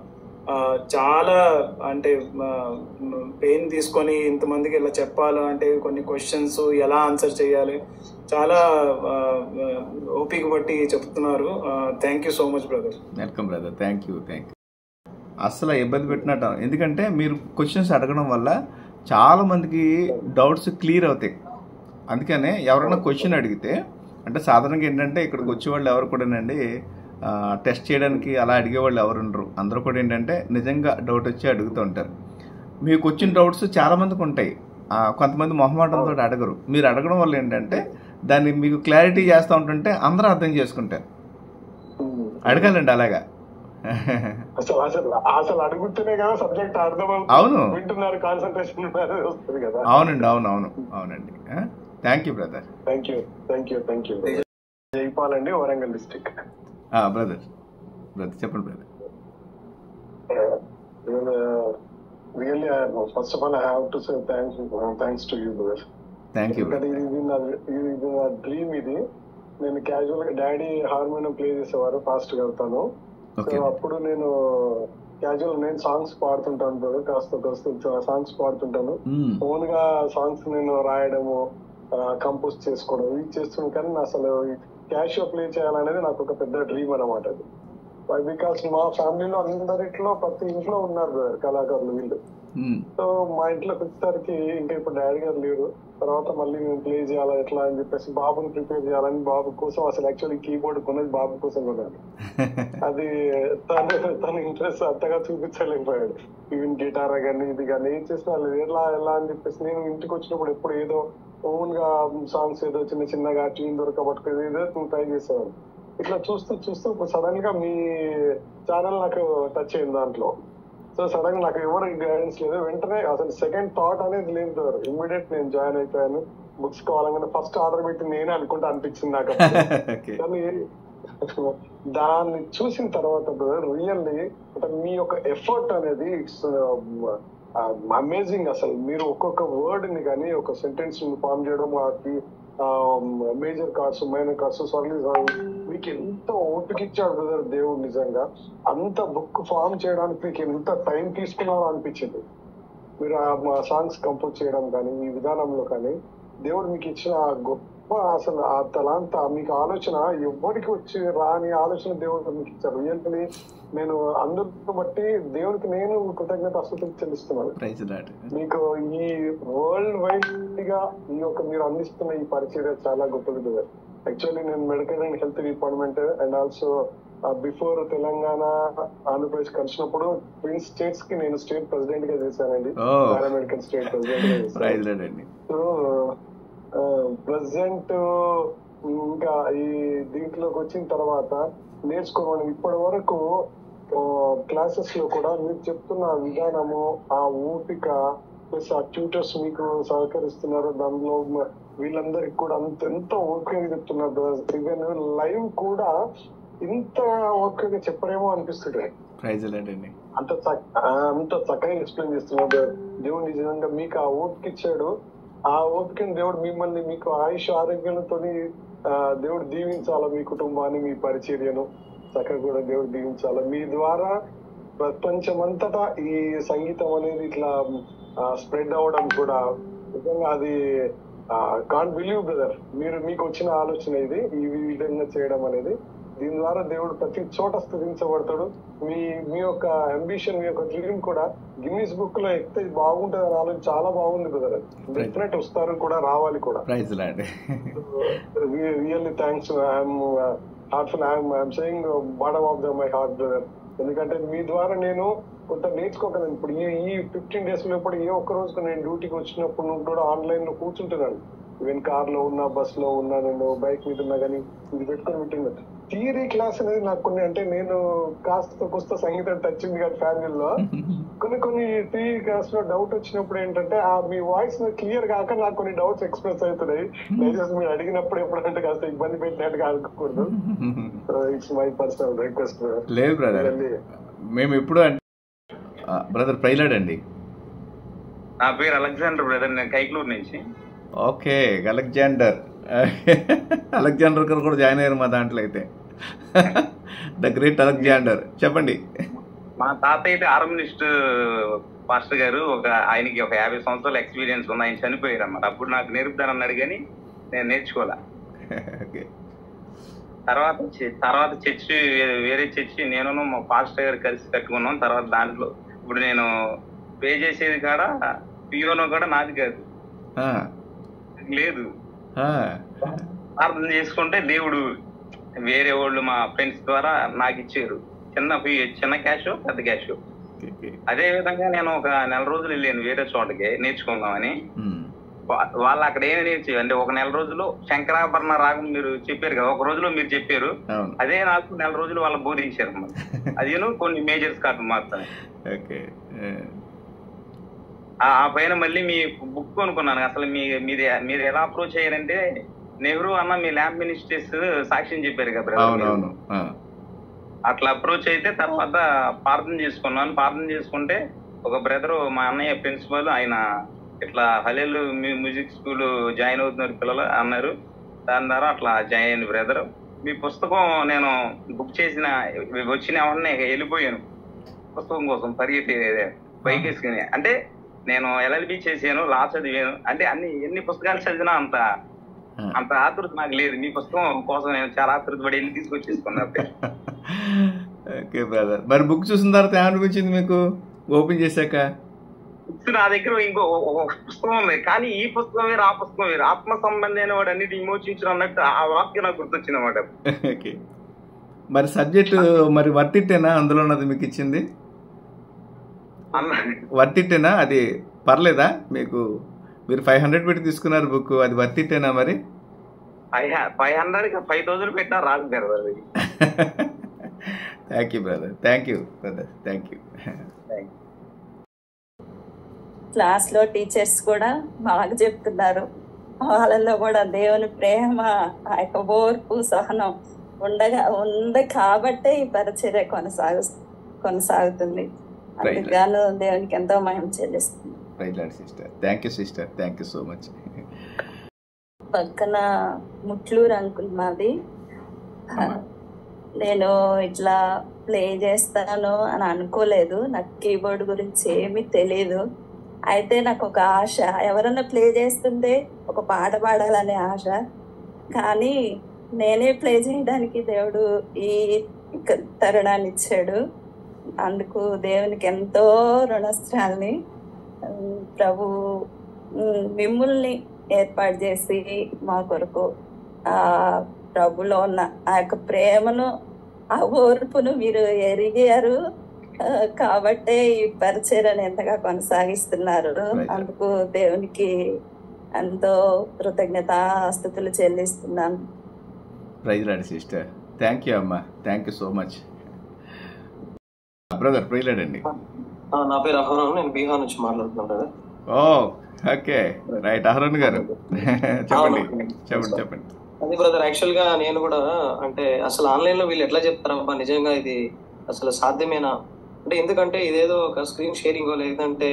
చాలా అంటే పెయిన్ తీసుకొని ఇంతమందికి ఇలా చెప్పాలి అంటే కొన్ని క్వశ్చన్స్ ఎలా ఆన్సర్ చేయాలి చాలా ఆ, ఆ, ఓపిక బట్టి చెప్తున్నారు thank you so much brother welcome brother thank you thank you అసలు ఇబ్బంది పెట్టినట్టు ఎందుకంటే మీరు క్వశ్చన్స్ అడగడం వల్ల చాలా మందికి డౌట్స్ క్లియర్ అవుతాయి అందుకనే ఎవరైనా క్వశ్చన్ అడిగితే అంటే సాధారణంగా ఏంటంటే ఇక్కడికి వచ్చేవాళ్ళు ఎవరు కూడానండి టెస్ట్ చేయడానికి అలా అడిగేవాళ్ళు ఎవరు ఉండరు అందరూ కూడా ఏంటంటే నిజంగా డౌట్ వచ్చి అడుగుతూ ఉంటారు మీకు వచ్చిన డౌట్స్ చాలా మందికి ఉంటాయి ఆ, కొంతమంది మొహమాటంతో అడగరు మీరు అడగడం వల్ల ఏంటంటే దాన్ని మీకు క్లారిటీ చేస్తూ ఉంటుంటే అందరూ అర్థం చేసుకుంటారు అడగాలండి అలాగా అసలు అసలు అసలు అడుగుతూనే కదా సబ్జెక్ట్ అర్థం అవును. వింటున్నారు కాన్సన్ట్రేషన్ వస్తుంది కదా అవునండి అవును అవును అవునండి thank you brother thank you thank you thank you Jaipal అండి వరంగల్ డిస్ట్రిక్ట్ బ్రదర్ బ్రదర్ చెప్పండి brother really first of all I have to say thanks thanks to you brother thank you ఎందుకంటే ఇది ఇది నా ఇది ఇది నా డ్రీమ్ ఇది నేను క్యాజువల్ గా డాడీ హార్మోనియం ప్లే చేసేవారు ఫాస్ట్ గా వెళ్తాను సో ఓకే అప్పుడు నేను క్యాజువల్ నేను సాంగ్స్ పాడుతుంటాను బ్రదర్ కాస్త కాస్త సాంగ్స్ పాడుతుంటాను ఓన్ గా సాంగ్స్ నేను రాయడము కంపోజ్ చేసుకోవడం ఇవి చేస్తున్నాను కానీ నా అసలు క్యాషియో ప్లే చేయాలనేది నాకు ఒక పెద్ద డ్రీమ్ అనమాట అది బికాస్ మా ఫ్యామిలీలో అందరిట్లో ప్రతి ఇంట్లో ఉన్నారు బ్రదర్ కళాకారులు వీళ్ళు సో మా ఇంట్లోకి వచ్చేసరికి ఇంకా ఇప్పుడు డాడీ గారు లేరు తర్వాత మళ్ళీ నేను ప్లే చేయాలా ఎట్లా అని చెప్పేసి బాబుని ప్రిపేర్ చేయాలని బాబు కోసం అసలు యాక్చువల్లీ కీబోర్డ్ కొన్నది బాబు కోసం కొన్నాను అది తను తన ఇంట్రెస్ట్ అంతగా చూపించలేకపోయాడు ఈవెన్ గిటార్ కానీ ఇది కానీ ఏం చేసినా లేదు ఎలా ఎలా అని చెప్పేసి నేను ఇంటికి వచ్చినప్పుడు ఎప్పుడు ఏదో ఓన్ గా సాంగ్స్ ఏదో చిన్న చిన్నగా ట్యూన్ దొరకబట్టుకుని ఏదో ట్రై చేసేవాడు ఇట్లా చూస్తూ చూస్తూ సడన్ గా మీ ఛానల్ నాకు టచ్ అయింది దాంట్లో సో సడన్ గా నాకు ఎవరు గైడెన్స్ లేదు వెంటనే అసలు సెకండ్ థాట్ అనేది లేదు ఇమ్మీడియట్ నేను జాయిన్ అయిపోయాను బుక్స్ కావాలంటే ఫస్ట్ ఆర్డర్ పెట్టి నేనే అనుకుంటా అనిపించింది నాకు అప్పుడు. ఓకే కానీ దాన్ని చూసిన తర్వాత బ్రదర్ రియల్లీ అంటే మీ యొక్క ఎఫర్ట్ అనేది ఇట్స్ అమేజింగ్ అసలు మీరు ఒక్కొక్క వర్డ్ ని కానీ ఒక సెంటెన్స్ ఫామ్ చేయడం వాటి major chords minor chords sorry మీకు ఎంత ఓపిక ఇచ్చాడు బ్రదర్ దేవుడు నిజంగా అంత బుక్ ఫామ్ చేయడానికి మీకు ఎంత టైం తీసుకున్నారో అనిపించింది మీరు ఆ సాంగ్స్ కంపోజ్ చేయడం కానీ ఈ విధానంలో కానీ దేవుడు మీకు ఇచ్చిన ఆ గొప్ప అసలు ఆ తలాంత మీకు ఆలోచన ఎవరికి వచ్చి రాని ఆలోచన దేవుడు మీకు ఇచ్చారు రియల్లీ నేను అందరిని బట్టి దేవునికి నేను కృతజ్ఞత అసలు చెల్లిస్తున్నాను ప్రైజ్ లాడ్ మీకు ఈ వరల్డ్ వైడ్ గా ఈ యొక్క మీరు అందిస్తున్న ఈ పరిచయం చాలా గొప్పది బ్రదర్ యాక్చువల్లీ నేను medical and health department and also before Telangana Andhra Pradesh కలిసినప్పుడు ట్విన్ స్టేట్స్ కి నేను స్టేట్ ప్రెసిడెంట్ గా చేశానండి ఓ. పారామెడికల్ స్టేట్ ప్రెసిడెంట్ గా చేశాను ప్రైజ్ లాడ్ అండి సో ప్రెసెంట్ ఇంకా ఈ దీంట్లోకి వచ్చిన తర్వాత నేర్చుకోవడం ఇప్పటి వరకు క్లాసెస్ లో కూడా మీరు చెప్తున్న విధానము ఆ ఓపిక ప్లస్ ఆ ట్యూటర్స్ మీకు సహకరిస్తున్నారు దానిలో మ- వీళ్ళందరికి కూడా అంత ఎంత ఓపికగా చెప్తున్నారు ఈవెన్ లైవ్ కూడా ఇంత ఓపికగా చెప్పరేమో అనిపిస్తుంది ప్రైజ్ లాడ్ అండి అంత చక్- ఆ, అంత చక్కగా ఎక్స్ప్లెయిన్ చేస్తున్నాడు దేవుడు నిజంగా మీకు ఆ ఓపిక ఇచ్చాడు ఆ ఓపికని దేవుడు మిమ్మల్ని మీకు ఆయుష్ ఆరోగ్యంతో దేవుడు దీవించాలా మీ కుటుంబాన్ని మీ పరిచర్యను చక్కగా కూడా దేవుడు దీవించాలా మీ ద్వారా ప్రపంచమంతటా ఈ సంగీతం అనేది ఇట్లా స్ప్రెడ్ అవ్వడం కూడా నిజంగా అది కాంట్ బిలీవ్ బ్రదర్ మీరు మీకు వచ్చిన ఆలోచన ఇది ఈ విధంగా చేయడం అనేది దీని ద్వారా దేవుడు ప్రతి చోట స్థుతించబడతాడు మీ మీ యొక్క అంబిషన్ మీ యొక్క డ్రీమ్ కూడా గిన్నీస్ బుక్ లో ఎక్కితే బాగుంటుంది అని ఆలోచన చాలా బాగుంది బ్రదర్ డెఫినెట్ వస్తారు కూడా రావాలి కూడా praise lord really thanks I'm heartful I'm I'm saying bottom of the my heart brother ఎందుకంటే మీ ద్వారా నేను కొంత నేర్చుకోగలను ఇప్పుడు ఈ ఈ ఫిఫ్టీన్ డేస్ లో ఇప్పుడు ఏ ఒక్క రోజుకు నేను డ్యూటీకి వచ్చినప్పుడు నుండి కూడా ఆన్లైన్ లో కూర్చుంటున్నాను ఈవెన్ కార్ లో ఉన్నా బస్ లో ఉన్నా నేను బైక్ మీద ఉన్నా కానీ ఇది పెట్టుకొని వింటున్నాను థియరీ క్లాస్ అనేది నాకు కొన్ని అంటే నేను కాస్త కొస్త సంగీతం టచ్ ఉంది కదా ఫ్యామిలీలో కొన్ని కొన్ని థియరీ క్లాస్ లో డౌట్ వచ్చినప్పుడు ఏంటంటే ఆ మీ వాయిస్ క్లియర్ కాక నాకు కొన్ని డౌట్స్ ఎక్స్ప్రెస్ అవుతున్నాయి దయచేసి మీరు అడిగినప్పుడు ఎప్పుడంటే కాస్త ఇబ్బంది పెట్టినట్టుగా అనుకోకూడదు ఇట్స్ మై పర్సనల్ రిక్వెస్ట్ లేదు బ్రదర్ మేము ఎప్పుడు అంటే బ్రదర్ ప్రైలాడ్ అండి నా పేరు అలెగ్జాండర్ బ్రదర్ నేను కైక్లూరు నుంచి ఓకే అలెగ్జాండర్ అలెగ్జాండర్ గారు కూడా జాయిన్ అయ్యారు మా దాంట్లో అయితే ద గ్రేట్ అలెగ్జాండర్ చెప్పండి మా తాత అయితే ఆర్మనిస్ట్ పాస్టర్ గారు ఒక ఆయనకి ఒక యాభై సంవత్సరాల ఎక్స్పీరియన్స్ ఉంది ఆయన చనిపోయారు అన్నమాట అప్పుడు నాకు నేర్పుతాను అన్నాడు కానీ నేను నేర్చుకోలే ఓకే తర్వాత చ- తర్వాత చర్చి వే- వేరే చర్చి నేను మా పాస్టర్ గారు కలిసి కట్టుకున్నాం తర్వాత దాంట్లో ఇప్పుడు నేను పే చేసేది కాడ పియోనో కూడా నాది కాదు లేదు ప్రార్థన చేసుకుంటే దేవుడు వేరే వాళ్ళు మా ఫ్రెండ్స్ ద్వారా నాకు ఇచ్చారు చిన్న ఫీ- చిన్న క్యాష్ పెద్ద క్యాష్ అదే విధంగా నేను ఒక నెల రోజులు వెళ్ళాను వేరే చోటకి నేర్చుకుందామని వా- వాళ్ళు అక్కడ ఏమి నేర్చి అంటే ఒక నెల రోజులు శంకరాభరణ రాగం మీరు చెప్పారు కదా ఒక రోజులో మీరు చెప్పారు అవును అదే నాకు నెల రోజులు వాళ్ళు బోధించారు అన్నమాట అదేను కొన్ని మేజర్స్ కాదు మాత్రమే ఓకే ఆ ఆ పైన మళ్ళీ మీ బుక్ కొనుక్కున్నాను అసలు మీ మీరు మీరు ఎలా అప్రోచ్ అయ్యారంటే నెహ్రూ అన్న మీ ల్యాండ్ మినిస్ట్రీస్ సాక్ష్యం చెప్పారు కదా brother మీరు. అవునవును అట్లా అప్రోచ్ అయితే తర్వాత ప్రార్థన చేసుకున్నాను ప్రార్థన చేసుకుంటే ఒక బ్రదర్ మా అన్నయ్య ప్రిన్సిపల్ ఆయన ఇట్లా హలేలు మ్యూజిక్ స్కూల్ జాయిన్ అవుతున్నారు పిల్లలు అన్నారు దాని ద్వారా అట్లా జాయిన్ అయింది బ్రదర్ మీ పుస్తకం నేను బుక్ చేసిన వచ్చిన వెంటనే వెళ్ళిపోయాను పుస్తకం కోసం పరిగెత్తి పైకి వేసుకుని అంటే నేను ఎల్ఎల్బి చేశాను లా చదివాను అంటే అన్ని ఎన్ని పుస్తకాలు చదివినా అంత అంత ఆతృత నాకు లేదు మీ పుస్తకం కోసం నేను చాలా ఆతృత పడి వెళ్ళి తీసుకొచ్చేసుకున్నాను ఓకే బ్రదర్ మరి బుక్ చూసిన తర్వాత ఏమనిపించింది మీకు ఓపెన్ చేశాక బుక్స్ నా దగ్గర ఇంకో ఒక- ఒక పుస్తకం ఉంది కానీ ఈ పుస్తకం వేరు ఆ పుస్తకం వేరు ఆత్మ సంబంధమైన వాడు అన్నిటి విమోచించడం అన్నట్టు ఆ వాక్యం నాకు గుర్తొచ్చింది అన్నమాట ఓకే మరి సబ్జెక్ట్ మరి వర్తిట్టేనా అందులో ఉన్నది మీకు ఇచ్చింది వర్తిట్టేనా అది పర్లేదా మీకు మీరు ఫైవ్ హండ్రెడ్ పెట్టి తీసుకున్నారు బుక్ అది వర్తిట్టేనా మరి ఫైవ్ హండ్రెడ్ ఫైవ్ థౌసండ్ పెట్టినా రాదు కదా అది thank you brother thank you brother thank you class లో టీచర్స్ కూడా బాగా చెప్తున్నారు వాళ్ళలో కూడా దేవుని ప్రేమ ఆ యొక్క ఓర్పు సహనం ఉండగా ఉంది కాబట్టే ఈ పరిచర్య కొనసాగు కొనసాగుతుంది అందుకుగాను దేవునికి ఎంతో మహిమ చెల్లిస్తుంది right sister thank you sister thank you so much పక్కన ముట్లూరు అంకుల్ మాది నేను ఇట్లా ప్లే చేస్తాను అని అనుకోలేదు నాకు కీబోర్డ్ గురించి ఏమీ తెలియదు అయితే నాకు ఒక ఆశ ఎవరన్నా ప్లే చేస్తుంటే ఒక పాట పాడాలనే ఆశ కానీ నేనే ప్లే చేయడానికి దేవుడు ఈ తరుణాన్ని ఇచ్చాడు అందుకు దేవునికి ఎంతో రుణస్త్రాల్ని ప్రభు మిమ్మల్ని ఏర్పాటు చేసి మా కొరకు ఆ ప్రభులో ఉన్న ఆ యొక్క ప్రేమను ఆ ఓర్పును మీరు ఎరిగారు కాబట్టే ఈ పరిచయను ఎంతగా కొనసాగిస్తున్నారు అందుకు దేవునికి ఎంతో కృతజ్ఞత స్థుతులు చెల్లిస్తున్నాను praise lord sister thank you అమ్మా thank you so much brother praise అండి నా పేరు అహరోన్ నేను బీహార్ నుంచి మాట్లాడుతున్నాను brother oh okay right Aaron గారు చెప్పండి చెప్పండి చెప్పండి అది బ్రదర్ యాక్చువల్ గా నేను కూడా అంటే అసలు ఆన్లైన్ లో వీళ్ళు ఎట్లా చెప్తారబ్బా నిజంగా ఇది అసలు సాధ్యమేనా అంటే ఎందుకంటే ఇదేదో ఒక స్క్రీన్ షేరింగ్ లేదంటే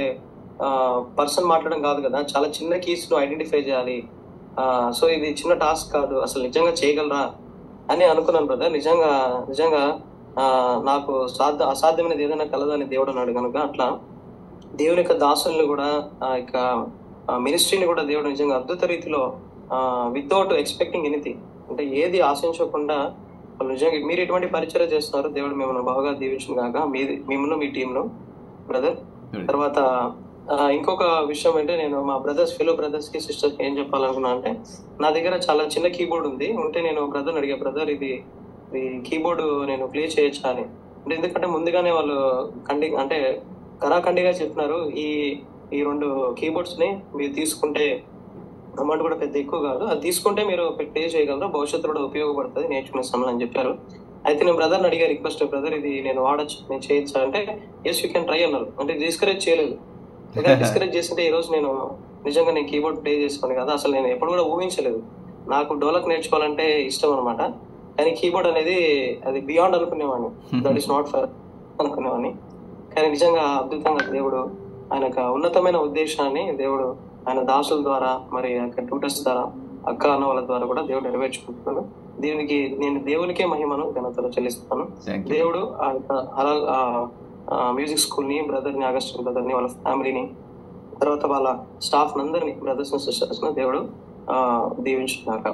పర్సన్ మాట్లాడడం కాదు కదా చాలా చిన్న కీస్ ను ఐడెంటిఫై చేయాలి సో ఇది చిన్న టాస్క్ కాదు అసలు నిజంగా చేయగలరా అని అనుకున్నాను బ్రదర్ నిజంగా నిజంగా నాకు సాధ్య అసాధ్యమైనది ఏదైనా కలదని దేవుడు అన్నాడు కనుక అట్లా దేవుని యొక్క దాసుల్ని కూడా ఆ యొక్క మినిస్ట్రీని కూడా దేవుడు నిజంగా అద్భుత రీతిలో వితౌట్ ఎక్స్పెక్టింగ్ ఎనీథింగ్ అంటే ఏది ఆశించకుండా వాళ్ళు నిజంగా మీరు ఎటువంటి పరిచయం చేస్తున్నారు దేవుడు మిమ్మల్ని బాగా దీవించిన కాక మీ మిమ్మల్ని మీ టీంను బ్రదర్ తర్వాత ఇంకొక విషయం అంటే నేను మా బ్రదర్స్ ఫెలో బ్రదర్స్ కి సిస్టర్స్ ఏం చెప్పాలనుకున్నా అంటే నా దగ్గర చాలా చిన్న కీబోర్డ్ ఉంది ఉంటే నేను బ్రదర్ అడిగా బ్రదర్ ఇది ఈ కీబోర్డ్ నేను ప్లే చేయొచ్చా అని అంటే ఎందుకంటే ముందుగానే వాళ్ళు కండి అంటే కరాఖండిగా చెప్పినారు ఈ ఈ రెండు కీబోర్డ్స్ ని మీరు తీసుకుంటే అమౌంట్ కూడా పెద్ద ఎక్కువ కాదు అది తీసుకుంటే మీరు పే చేయగలరు భవిష్యత్తు కూడా ఉపయోగపడుతుంది నేర్చుకునే సమయం అని చెప్పారు అయితే నేను బ్రదర్ని అడిగా రిక్వెస్ట్ బ్రదర్ ఇది నేను వాడచ్చు నేను చేయొచ్చా అంటే ఎస్ యూ కెన్ ట్రై అన్నారు అంటే డిస్కరేజ్ చేయలేదు డిస్కరేజ్ చేస్తుంటే ఈ రోజు నేను నిజంగా నేను కీబోర్డ్ ప్లే చేసుకోను కదా అసలు నేను ఎప్పుడు కూడా ఊహించలేదు నాకు డోలక్ నేర్చుకోవాలంటే ఇష్టం అనమాట కానీ కీబోర్డ్ అనేది అది బియాండ్ అనుకునేవాడిని దట్ ఈస్ నాట్ ఫర్ అనుకునేవాడిని కానీ నిజంగా అద్భుతంగా దేవుడు ఆయన యొక్క ఉన్నతమైన ఉద్దేశాన్ని దేవుడు ఆయన దాసుల ద్వారా మరి ట్యూటర్స్ ద్వారా అక్క అన్న వాళ్ళ ద్వారా కూడా దేవుడు నెరవేర్చుకుంటున్నాను దీనికి నేను దేవునికే మహిమను ఘనతలో చెల్లిస్తున్నాను దేవుడు ఆ యొక్క హలాల్ మ్యూజిక్ స్కూల్ ని బ్రదర్ ని ఆగస్టిన్ బ్రదర్ ని వాళ్ళ ఫ్యామిలీని తర్వాత వాళ్ళ స్టాఫ్ అందరినీ బ్రదర్స్ సిస్టర్స్ దేవుడు దీవించున్నాక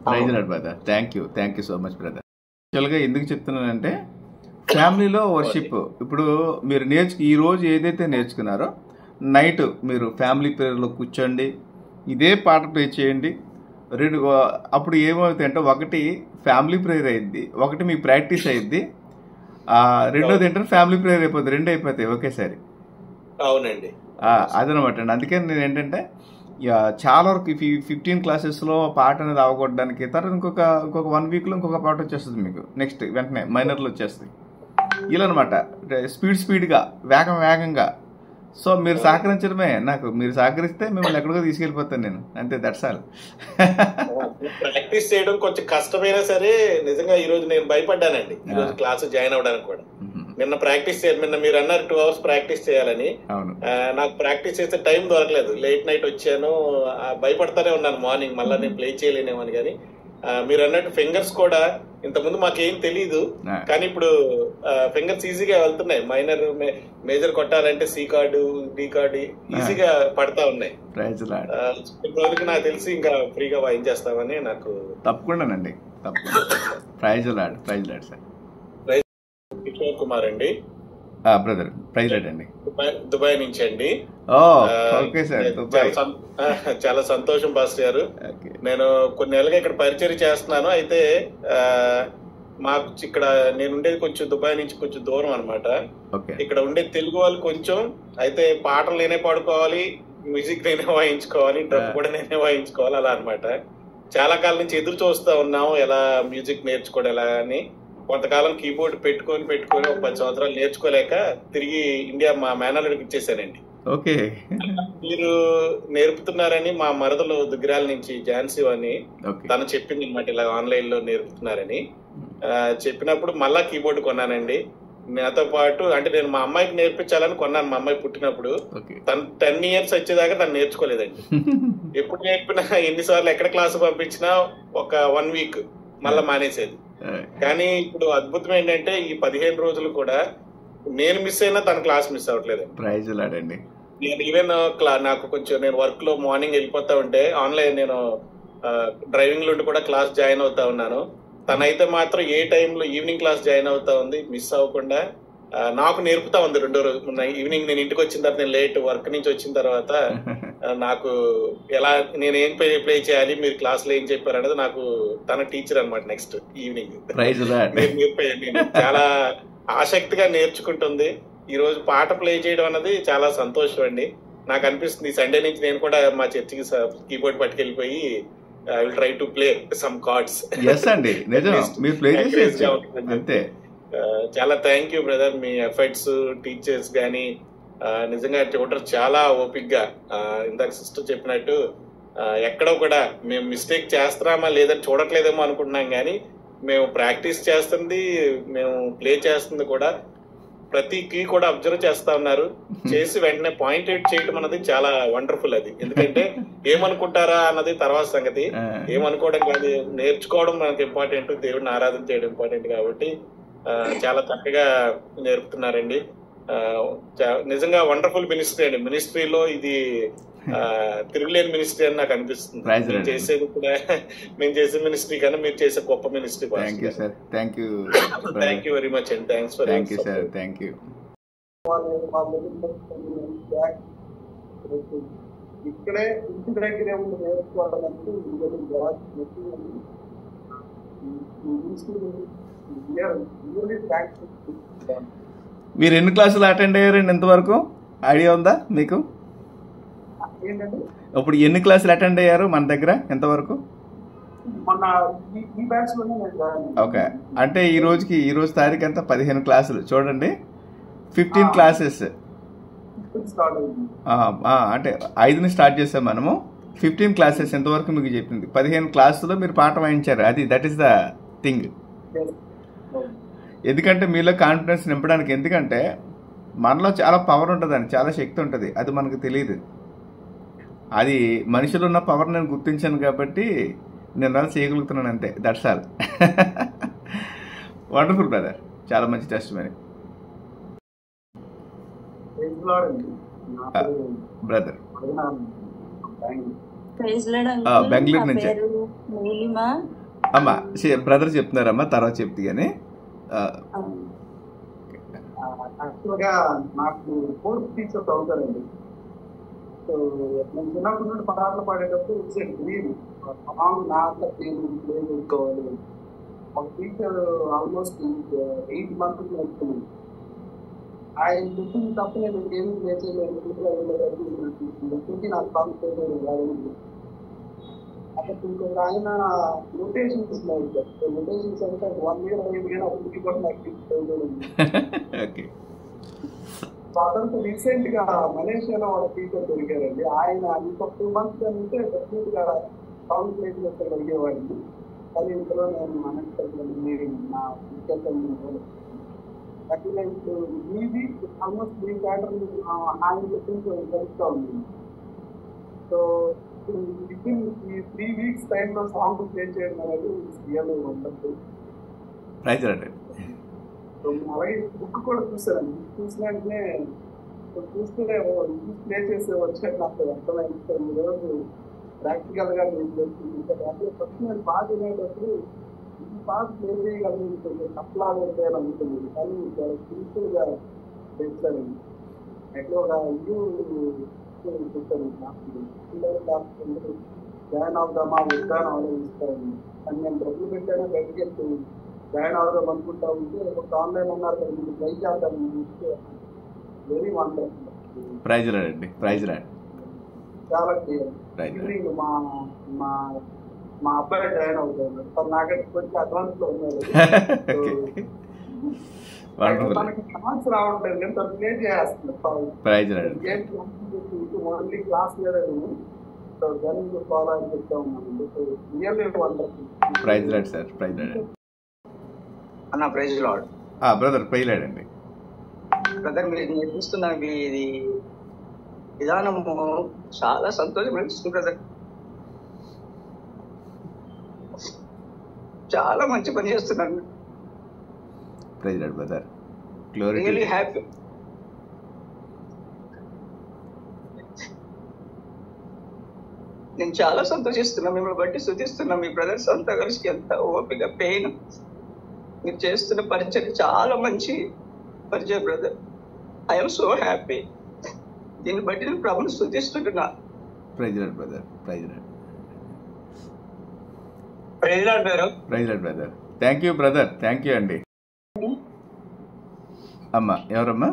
thank you thank you so much brother యాక్చువల్గా ఎందుకు చెప్తున్నానంటే ఫ్యామిలీలో వర్షిప్ ఇప్పుడు మీరు నేర్చు ఈ రోజు ఏదైతే నేర్చుకున్నారో నైట్ మీరు ఫ్యామిలీ ప్రేయర్లో కూర్చోండి ఇదే పాట ప్లే చేయండి రెండు అప్పుడు ఏమవుతాయి అంటే ఒకటి ఫ్యామిలీ ప్రేయర్ అయింది ఒకటి మీ ప్రాక్టీస్ అయింది రెండోది ఏంటంటే ఫ్యామిలీ ప్రేయర్ అయిపోతుంది రెండు అయిపోతాయి ఒకేసారి అవునండి అదనమాట అండి అందుకని నేను ఏంటంటే చాలా వరకు ఫిఫ్టీన్ క్లాసెస్లో పాట అనేది అవగొట్టడానికి తర్వాత ఇంకొక ఇంకొక వన్ వీక్లో ఇంకొక పాట వచ్చేస్తుంది మీకు నెక్స్ట్ వెంటనే మైనర్లో వచ్చేస్తుంది ఇలా అనమాట స్పీడ్ స్పీడ్గా వేగం వేగంగా సో మీరు సహకరించడమే నాకు మీరు సహకరిస్తే మిమ్మల్ని ఎక్కడికో తీసుకెళ్ళిపోతాను నేను అంతే దట్స్ ఆల్ ప్రాక్టీస్ చేయడం కొంచెం కష్టమైనా సరే నిజంగా ఈ రోజు నేను భయపడ్డానండి ఈ రోజు క్లాస్ జాయిన్ అవడానికి కూడా నిన్న ప్రాక్టీస్ చేయాలి నిన్న మీరు అన్నారు టూ అవర్స్ ప్రాక్టీస్ చేయాలని నాకు ప్రాక్టీస్ చేసే టైం దొరకలేదు లేట్ నైట్ వచ్చాను భయపడతానే ఉన్నాను మార్నింగ్ మళ్ళీ నేను ప్లే చేయలేనేమని కానీ మీరు అన్నట్టు ఫింగర్స్ కూడా ఇంతకుముందు మాకేం తెలియదు కానీ ఇప్పుడు ఫింగర్స్ ఈజీగా వెళ్తున్నాయి మైనర్ మేజర్ కొట్టాలంటే సి కార్డు డి కార్డు ఈజీగా పడతా ఉన్నాయి ఇప్పటివరకు నాకు తెలిసి ఇంకా ఫ్రీగా వాయించేస్తామని నాకు తప్పకుండానండి తప్పకుండా praise lord praise lord sir Kishore Kumar అండి బ్రదర్ ప్రైజ్ లాడ్ అండి దుబాయ్ నుంచి అండి ఓకే సార్ దుబాయ్ చాలా సంతోషం పాస్టర్ గారు నేను కొన్ని నెలలుగా ఇక్కడ పరిచయం చేస్తున్నాను అయితే మాకు ఇక్కడ నేను ఉండేది కొంచెం దుబాయ్ నుంచి కొంచెం దూరం అనమాట ఇక్కడ ఉండే తెలుగు వాళ్ళు కొంచెం అయితే పాటలు నేనే పాడుకోవాలి మ్యూజిక్ నేనే వాయించుకోవాలి డబ్బు కూడా నేనే వాయించుకోవాలి అలా అనమాట చాలా కాలం నుంచి ఎదురు చూస్తా ఉన్నాము ఎలా మ్యూజిక్ నేర్చుకోవడం ఎలా అని కొంతకాలం కీబోర్డ్ పెట్టుకొని పెట్టుకొని ఒక పది సంవత్సరాలు నేర్చుకోలేక తిరిగి ఇండియా మా మేనల్లుడికి ఇచ్చేసానండి ఓకే మీరు నేర్పుతున్నారని మా మరదలు దుగ్గిరాల నుంచి ఝాన్సీ అని తను చెప్పింది అనమాట ఇలా ఆన్లైన్ లో నేర్పుతున్నారని ఆ, చెప్పినప్పుడు మళ్ళా కీబోర్డ్ కొన్నానండి నాతో పాటు అంటే నేను మా అమ్మాయికి నేర్పించాలని కొన్నాను మా అమ్మాయి పుట్టినప్పుడు తను టెన్ ఇయర్స్ వచ్చేదాకా తను నేర్చుకోలేదండి ఎప్పుడు నేర్పినా ఎన్నిసార్లు ఎక్కడ క్లాస్ పంపించినా ఒక వన్ వీక్ మళ్ళా మానేసేది కానీ ఇప్పుడు అద్భుతం ఏంటంటే ఈ పదిహేను రోజులు కూడా నేను మిస్ అయినా తన క్లాస్ మిస్ అవ్వట్లేదు ప్రైజ్ లాడండి నేను ఈవెన్ క్లా నాకు కొంచెం నేను వర్క్ లో మార్నింగ్ వెళ్ళిపోతా ఉంటే ఆన్లైన్ నేను డ్రైవింగ్ నుండి కూడా క్లాస్ జాయిన్ అవుతా ఉన్నాను తనైతే మాత్రం ఏ టైంలో ఈవినింగ్ క్లాస్ జాయిన్ అవుతా ఉంది మిస్ అవ్వకుండా ఆ, నాకు నేర్పుతా ఉంది రెండో రోజు మొన్న ఈవినింగ్ నేను ఇంటికి వచ్చిన తర్వాత నేను లేట్ వర్క్ నుంచి వచ్చిన తర్వాత ఆ, నాకు ఎలా నేను ఏం ప్లే ప్లే చేయాలి మీరు క్లాస్ లో ఏం చెప్పారు అనేది నాకు తన టీచర్ అన్నమాట నెక్స్ట్ ఈవినింగ్ ప్రైజ్ లాడ్ నేను నేర్పే- నేను చాలా ఆసక్తిగా నేర్చుకుంటుంది ఈ రోజు పాట ప్లే చేయడం అన్నది చాలా సంతోషం అండి నాకు అనిపిస్తుంది ఈ సండే నుంచి నేను కూడా మా చర్చికి కీబోర్డ్ పట్టుకెళ్ళిపోయి I will try to play some chords yes అండి నిజం మీరు ప్లే చేసేయచ్చు అంతే చాలా థ్యాంక్ యూ బ్రదర్ మీ ఎఫర్ట్స్ టీచర్స్ కానీ నిజంగా ట్యూటర్ చాలా ఓపిక్ గా ఆ, ఇందాక సిస్టర్ చెప్పినట్టు ఆ, ఎక్కడో కూడా మేము మిస్టేక్ చేస్తున్నామా లేదని చూడట్లేదేమో అనుకుంటున్నాం కానీ మేము ప్రాక్టీస్ చేస్తుంది మేము ప్లే చేస్తుంది కూడా ప్రతి కీ కూడా అబ్జర్వ్ చేస్తా ఉన్నారు చేసి వెంటనే పాయింట్ అవుట్ చేయడం అన్నది చాలా వండర్ఫుల్ అది ఎందుకంటే ఏమనుకుంటారా అన్నది తర్వాత సంగతి ఏమనుకోవడం కాదు నేర్చుకోవడం మనకి ఇంపార్టెంట్ దేవుడిని ఆరాధన చేయడం ఇంపార్టెంట్ కాబట్టి ఆ, చాలా చక్కగా నేర్పుతున్నారండి ఆ, చా- నిజంగా వండర్ఫుల్ మినిస్ట్రీ అండి మినిస్ట్రీలో ఇది ఆ, తిరుగులేని మినిస్ట్రీ అని నాకు అనిపిస్తుంది Praise the మేము Lord. చేసేది కూడా మేము చేసే మినిస్ట్రీ కన్నా మీరు చేసే గొప్ప ministry thank you sir thank you thank you very much అండి thanks for thank you sir thank you ఇక్కడే ఇంటి దగ్గరే ఉండి నేర్చుకోవాలంటే మీరు ఎన్ని క్లాసులు అటెండ్ అయ్యారండి ఇంతవరకు ఐడియా ఉందా మీకు ఏంటంటే ఇప్పుడు ఎన్ని క్లాసులు అటెండ్ అయ్యారు మన దగ్గర ఎంతవరకు మొన్న ఈ- ఈ బ్యాచ్ లోనే నేను జాయిన్ అయ్యాను. ఓకే అంటే ఈ రోజుకి ఈ రోజు తారీఖు అంతా పదిహేను క్లాసులు చూడండి ఫిఫ్టీన్ క్లాసెస్ ఇప్పుడు స్టార్ట్ అయింది అంటే ఐదుని స్టార్ట్ చేసాం మనము ఫిఫ్టీన్ క్లాసెస్ ఎంతవరకు మీకు చెప్పింది పదిహేను క్లాసులో మీరు పాట వాయించారు అది దట్ ఈస్ ద థింగ్ ఎందుకంటే మీలో కాన్ఫిడెన్స్ నింపడానికి ఎందుకంటే మనలో చాలా పవర్ ఉంటుందండి చాలా శక్తి ఉంటుంది అది మనకు తెలియదు అది మనిషిలో ఉన్న పవర్ నేను గుర్తించాను కాబట్టి నేను అలా చేయగలుగుతున్నాను అంతే దట్స్ ఆల్ వండర్ఫుల్ బ్రదర్ చాలా మంచి టెస్ట్ మరి Praise the Lord అండి. నా పేరు brother Raghunath. Thank you. Praise lord ఆ, అంకుల్. బెంగళూరు నా నుంచే. పేరు నీలిమా అమ్మా బ్రదర్ చెప్తున్నారమ్మా తర్వాత చెప్తే కానీ యాక్చువల్ గా నాకు ఫోర్త్ టీచర్స్ అవుతారండి సో నేను చిన్నప్పటి నుండి పాటలు పాడేటప్పుడు ఇచ్చేది డ్రీమ్ సాంగ్ నా అట్లా పేరు ప్లే చేసుకోవాలి ఒక టీచర్ ఆల్మోస్ట్ ఎయిట్ మంత్స్ నేర్చుకున్నాను ఆయన చెప్పింది తప్ప నేను ఏమి ప్లే చేయలేదు చూసి నాకు సాంగ్ ప్లే చేయలేదు రాలేదు. అక్కడ ఇంకొక ఆయన నోటేషన్స్ నోటేషన్స్ అంటే వన్ ఇయర్ అయ్యింది కానీ అప్పటికి కూడా నాకు తీసుకోలేదు ఓకే సో అతనికి రీసెంట్ గా మలేషియాలో వాళ్ళ టీచర్ దొరికారండి ఆయన ఇంకొక టూ మంత్స్ అంటే డెఫినెట్ గా సాంగ్ ప్లే చేసేవాడిని కానీ ఇందులో నేను అనెక్స్పెక్టెడ్ నా టీచర్ అట్లా ఇప్పుడు మీది ఆల్మోస్ట్ మీ ప్యాటర్న్ ఆయన చెప్పింది తెలుస్తూ ఉంది సో విత్ ఇన్ ఈ త్రీ వీక్స్ టైంలో సాంగ్ ప్లే చేయడం అనేది రియల్ వండర్ఫుల్ ప్రైజ్ రండి సో అలాగే బుక్ కూడా చూసాను బుక్ చూసిన వెంటనే సో చూస్తూనే ప్లే చేసే వచ్చాక నాకు అర్థమైంది సో ఈ రోజు ప్రాక్టికల్ గా నేను చేస్తుంది అట్లా ఫస్ట్ నేను బాగా వినేటప్పుడు ఈ బాగా ప్లే చేయగలుగుతుంది అప్లాగా ఉంటాయని అనుకుంటుంది కానీ చాలా సింపుల్ గా చేస్తారండి ఎట్లా ఒక ఇల్లు చూస్తాను పిల్లలు కాకుండా జాయిన్ అవుదామా వద్దా అని ఆలోచిస్తాను కానీ నేను డబ్బులు పెట్టాను బయటకి వెళ్తూ జాయిన్ అవుదాం అనుకుంటా ఉంటే ఒక ఆన్లైన్ ఉన్నారు కదా మీరు ట్రై చేద్దాం వెరీ వండర్ఫుల్ ప్రైజ్ రండి ప్రైజ్ రండి చాలా క్లియర్ Right, right. ఈవినింగ్ మా మా మా అబ్బాయి జాయిన్ అవుతాడు తను నాకంటే కొంచెం అడ్వాన్స్ లో ఉన్నాడు వండర్ఫుల్ మనకి ఛాన్స్ రావట్లేదు నేను తను ప్లే చేస్తున్నాను ప్రైజ్ రండి ఏం ఓన్లీ క్లాస్ లేదని సో దాన్ని ఫాలో అని చెప్తా ఉన్నాను సో రియల్లీ వండర్ఫుల్ ప్రైజ్ రండి సార్ ప్రైజ్ రండి అన్న ప్రైజ్ లాడ్ బ్రదర్ పైలాడండి బ్రదర్ మీరు నేర్పిస్తున్న మీ ఇది విధానము చాలా సంతోషం అనిపిస్తుంది బ్రదర్ చాలా మంచి పని చేస్తున్నారు praise brother glory really happy నేను చాలా సంతోషిస్తున్నా మిమ్మల్ని బట్టి శుద్ధిస్తున్నా మీ బ్రదర్స్ అంతా కలిసి ఎంత ఓపిక పెయిన్ మీరు చేస్తున్న పరిచయం చాలా మంచి పరిచయం బ్రదర్ ఐఎమ్ సో హ్యాపీ దీన్ని బట్టి నేను ప్రభుని శుద్ధిస్తుంటున్నా praise brother praise praise lord గారు praise brother thank you brother thank you అండి అమ్మా ఎవరమ్మా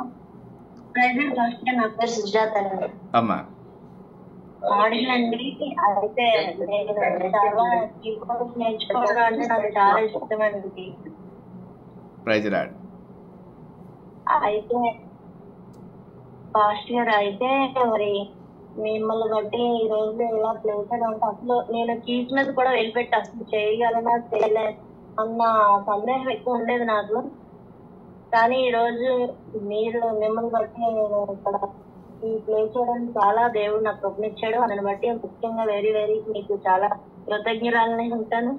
నా పేరు సుజాత అండి అమ్మా మోడల్ అండి అయితే నేను చాలా కీబోర్డ్ నేర్చుకోవడం అంటే నాకు చాలా ఇష్టమైనది ప్రైజ్ రాడ్ అయితే ఫాస్ట్ గారు అయితే మరి మిమ్మల్ని బట్టి ఈ రోజు ఇలా ప్లేస్ అని ఉంటే అసలు నేను కీస్ మీద కూడా వెళ్ళిపెట్టి అసలు చేయగలనా చేయలేదు అన్న సందేహం ఎక్కువ ఉండేది నాకు కానీ ఈ రోజు మీరు మిమ్మల్ని బట్టి నేను ఇక్కడ ఈ ప్లే చేయడానికి చాలా దేవుడు నాకు కృపనిచ్చాడు అని బట్టి ముఖ్యంగా వెరీ వెరీ మీకు చాలా కృతజ్ఞరాలని ఉంటాను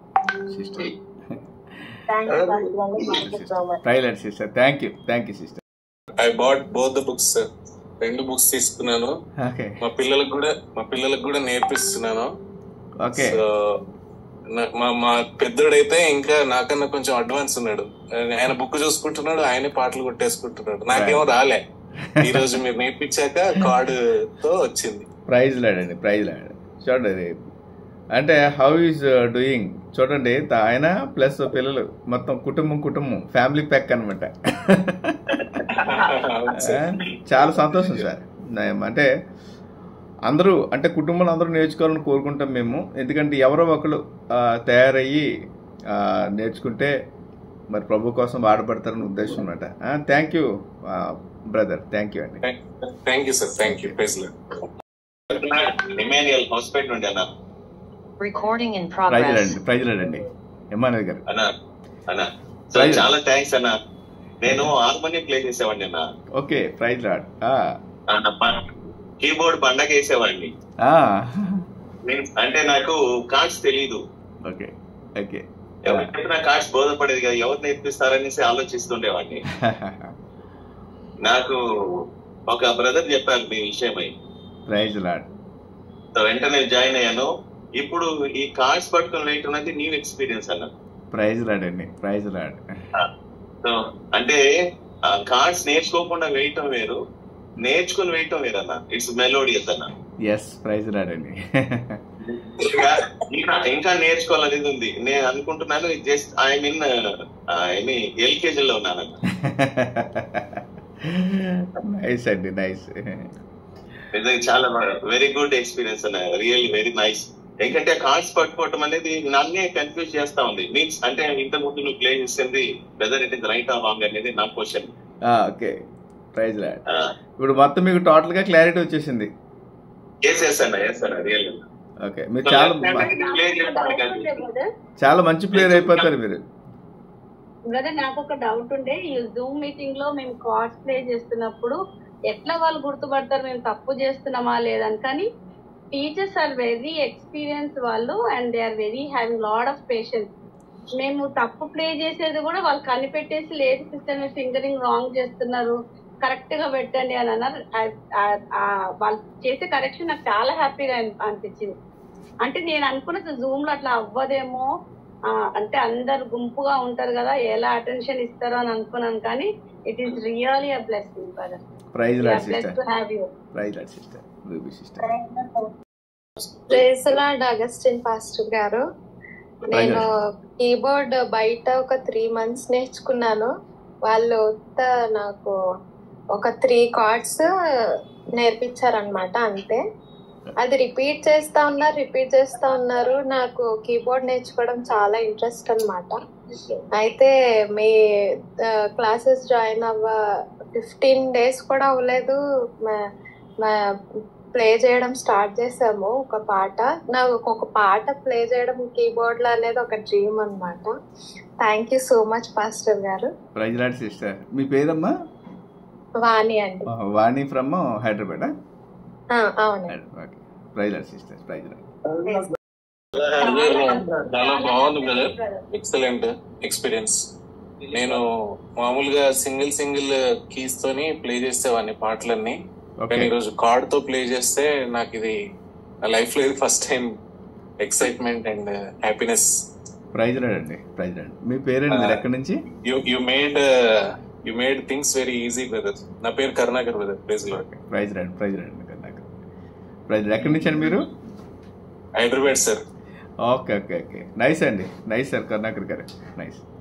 thank you thank you so much praise sister thank you thank you sister I bought both the books రెండు బుక్స్ తీసుకున్నాను ఓకే మా పిల్లలకు కూడా మా పిల్లలకు కూడా నేర్పిస్తున్నాను ఓకే సో నా- మా మా పెద్దోడైతే ఇంకా నాకన్నా కొంచెం అడ్వాన్స్ ఉన్నాడు ఆయన బుక్ చూసుకుంటున్నాడు ఆయనే పాటలు కొట్టేసుకుంటున్నాడు నాకేమో రాలే ఈ రోజు మీరు నేర్పించాక కార్డు తో వచ్చింది ప్రైజ్ లాడండి ప్రైజ్ లాడ్ చూడండి అది అంటే హౌ ఈజ్ డూయింగ్ చూడండి త- ఆయన ప్లస్ పిల్లలు మొత్తం కుటుంబం కుటుంబం ఫ్యామిలీ ప్యాక్ అనమాట చాలా సంతోషం సార్ నా- అంటే అందరూ అంటే కుటుంబంలో అందరూ నేర్చుకోవాలని కోరుకుంటాం మేము ఎందుకంటే ఎవరో ఒకరు ఆ, తయారయ్యి ఆ, నేర్చుకుంటే మరి ప్రభు కోసం వాడబడతారని ఉద్దేశం అనమాట thank you brother thank you అండి thank you sir thank you praise Emmanuel Hospet నుండి అన్న Recording in ప్రైజ్ progress. అండి ప్రైజ్ అండి ఎమ్మానవి గారు అన్న అన్న సో Right. చాలా థ్యాంక్స్ అన్న నేను హార్మోనియం ప్లే చేసేవాడిని అన్న ఓకే ప్రైజ్ రాడ్ కీబోర్డ్ పండగ వేసేవాడిని నేను- అంటే నాకు కార్డ్స్ తెలీదు ఓకే ఓకే ఎవరు చెప్పిన కార్డ్స్ బోధపడేది కదా ఎవరు నేర్పిస్తారనేసి ఆలోచిస్తుండేవాడిని నాకు ఒక బ్రదర్ చెప్పారు మీ విషయమై ప్రైజ్ లాడ్ సో వెంటనే జాయిన్ అయ్యాను ఇప్పుడు ఈ కార్డ్స్ పట్టుకొని వేయటం అనేది న్యూ ఎక్స్పీరియన్స్ అన్న ప్రైజ్ లాడ్ అండి ప్రైజ్ లాడ్ సో అంటే కార్డ్స్ నేర్చుకోకుండా వేయటం వేరు నేర్చుకుని వేయటం వేరు అన్న ఇట్స్ మెలోడియస్ అన్న ఎస్ ప్రైజ్ లాడ్ అండి ఇంకా ఇంకా- ఇంకా నేర్చుకోవాలనేది ఉంది నేను అనుకుంటున్నాను just I mean I mean ఎల్కేజీలో ఉన్నాను నైస్ అండి నైస్ ఇది చాలా వెరీ గుడ్ ఎక్స్పీరియన్స్ అన్న రియల్లీ వెరీ నైస్ ఎందుకంటే కార్డ్స్ పట్టుకోవటం అనేది నన్నే కన్ఫ్యూజ్ చేస్తా ఉంది మీన్స్ అంటే ఇంతకు ముందు నువ్వు ప్లే చేసింది whether it is right or wrong అనేది నా క్వశ్చన్ ఓకే ప్రైజ్ లాడ్ ఇప్పుడు మొత్తం మీకు టోటల్ గా క్లారిటీ వచ్చేసింది ఎస్ ఎస్ అన్న ఎస్ అన్న రియల్ ఓకే మీరు చాలా ప్లే చేస్తాను చాలా మంచి ప్లేయర్ అయిపోతారు మీరు బ్రదర్ నాకు ఒక డౌట్ ఉండే ఈ జూమ్ మీటింగ్ లో మేము కార్డ్స్ ప్లే చేస్తున్నప్పుడు ఎట్లా వాళ్ళు గుర్తుపడతారు మేము తప్పు చేస్తున్నామా లేదని కానీ టీచర్స్ ఆర్ వెరీ ఎక్స్పీరియన్స్ వాళ్ళు and they are very having lot of patience మేము తప్పు ప్లే చేసేది కూడా వాళ్ళు కనిపెట్టేసి లేదు సిస్టర్ మీరు ఫింగరింగ్ రాంగ్ చేస్తున్నారు కరెక్ట్ గా పెట్టండి అని అన్నారు ఆ- ఆ- ఆ వాళ్ళు చేసే కరెక్షన్ నాకు చాలా హ్యాపీగా అన్- అనిపించింది అంటే నేను అనుకున్నది జూమ్ లో అట్లా అవ్వదేమో ఆ, అంటే అందరు గుంపుగా ఉంటారు కదా ఎలా అటెన్షన్ ఇస్తారో అని అనుకున్నాను కానీ it is really a blessing brother praise lord bless sister to have you praise lord sister Ruby sister praise lord Augustine pastor గారు నేను కీబోర్డ్ బయట ఒక త్రీ మంత్స్ నేర్చుకున్నాను వాళ్ళు ఉత్త నాకు ఒక త్రీ కార్డ్స్ నేర్పించారనమాట అంతే అది రిపీట్ చేస్తా ఉన్నారు రిపీట్ చేస్తా ఉన్నారు నాకు కీబోర్డ్ నేర్చుకోవడం చాలా ఇంట్రెస్ట్ అన్నమాట అయితే మీ క్లాసెస్ జాయిన్ అవ్వ ఫిఫ్టీన్ డేస్ కూడా అవ్వలేదు మా- మా ప్లే చేయడం స్టార్ట్ చేసాము ఒక పాట నాకు ఒక పాట ప్లే చేయడం కీబోర్డ్ లో అనేది ఒక డ్రీమ్ అన్నమాట thank you so much pastor గారు ప్రైజ్ లాడ్ సిస్టర్ మీ పేరమ్మా వాణి అండి ఆ, వాణి ఫ్రమ్ హైదరాబాద్ ఆ, అవునండి okay praise lord sister praise lord చాలా బాగుంది బ్రదర్ ఎక్సలెంట్ ఎక్స్పీరియన్స్ నేను మామూలుగా సింగిల్ సింగిల్ కీస్ తోని ప్లే చేసేవాడిని పాటలన్నీ కానీ ఈరోజు కార్డ్ తో ప్లే చేస్తే నాకు ఇది నా లైఫ్ లో ఇది first time excitement and happiness praise lord అండి ప్రైజ్ లాడ్ మీ పేరండి మీరు ఎక్కడి నుంచి you you made you made things very easy brother నా పేరు కరుణాకర్ బ్రదర్ ప్లీజ్ లో ప్రైజ్ లాడ్ ప్రైజ్ లాడ్ నాకు ప్రైజ్ లాడ్ ఎక్కడి నుంచి అండి మీరు Hyderabad sir okay okay okay nice అండి నైస్ సార్ కరుణాకర్ గారు నైస్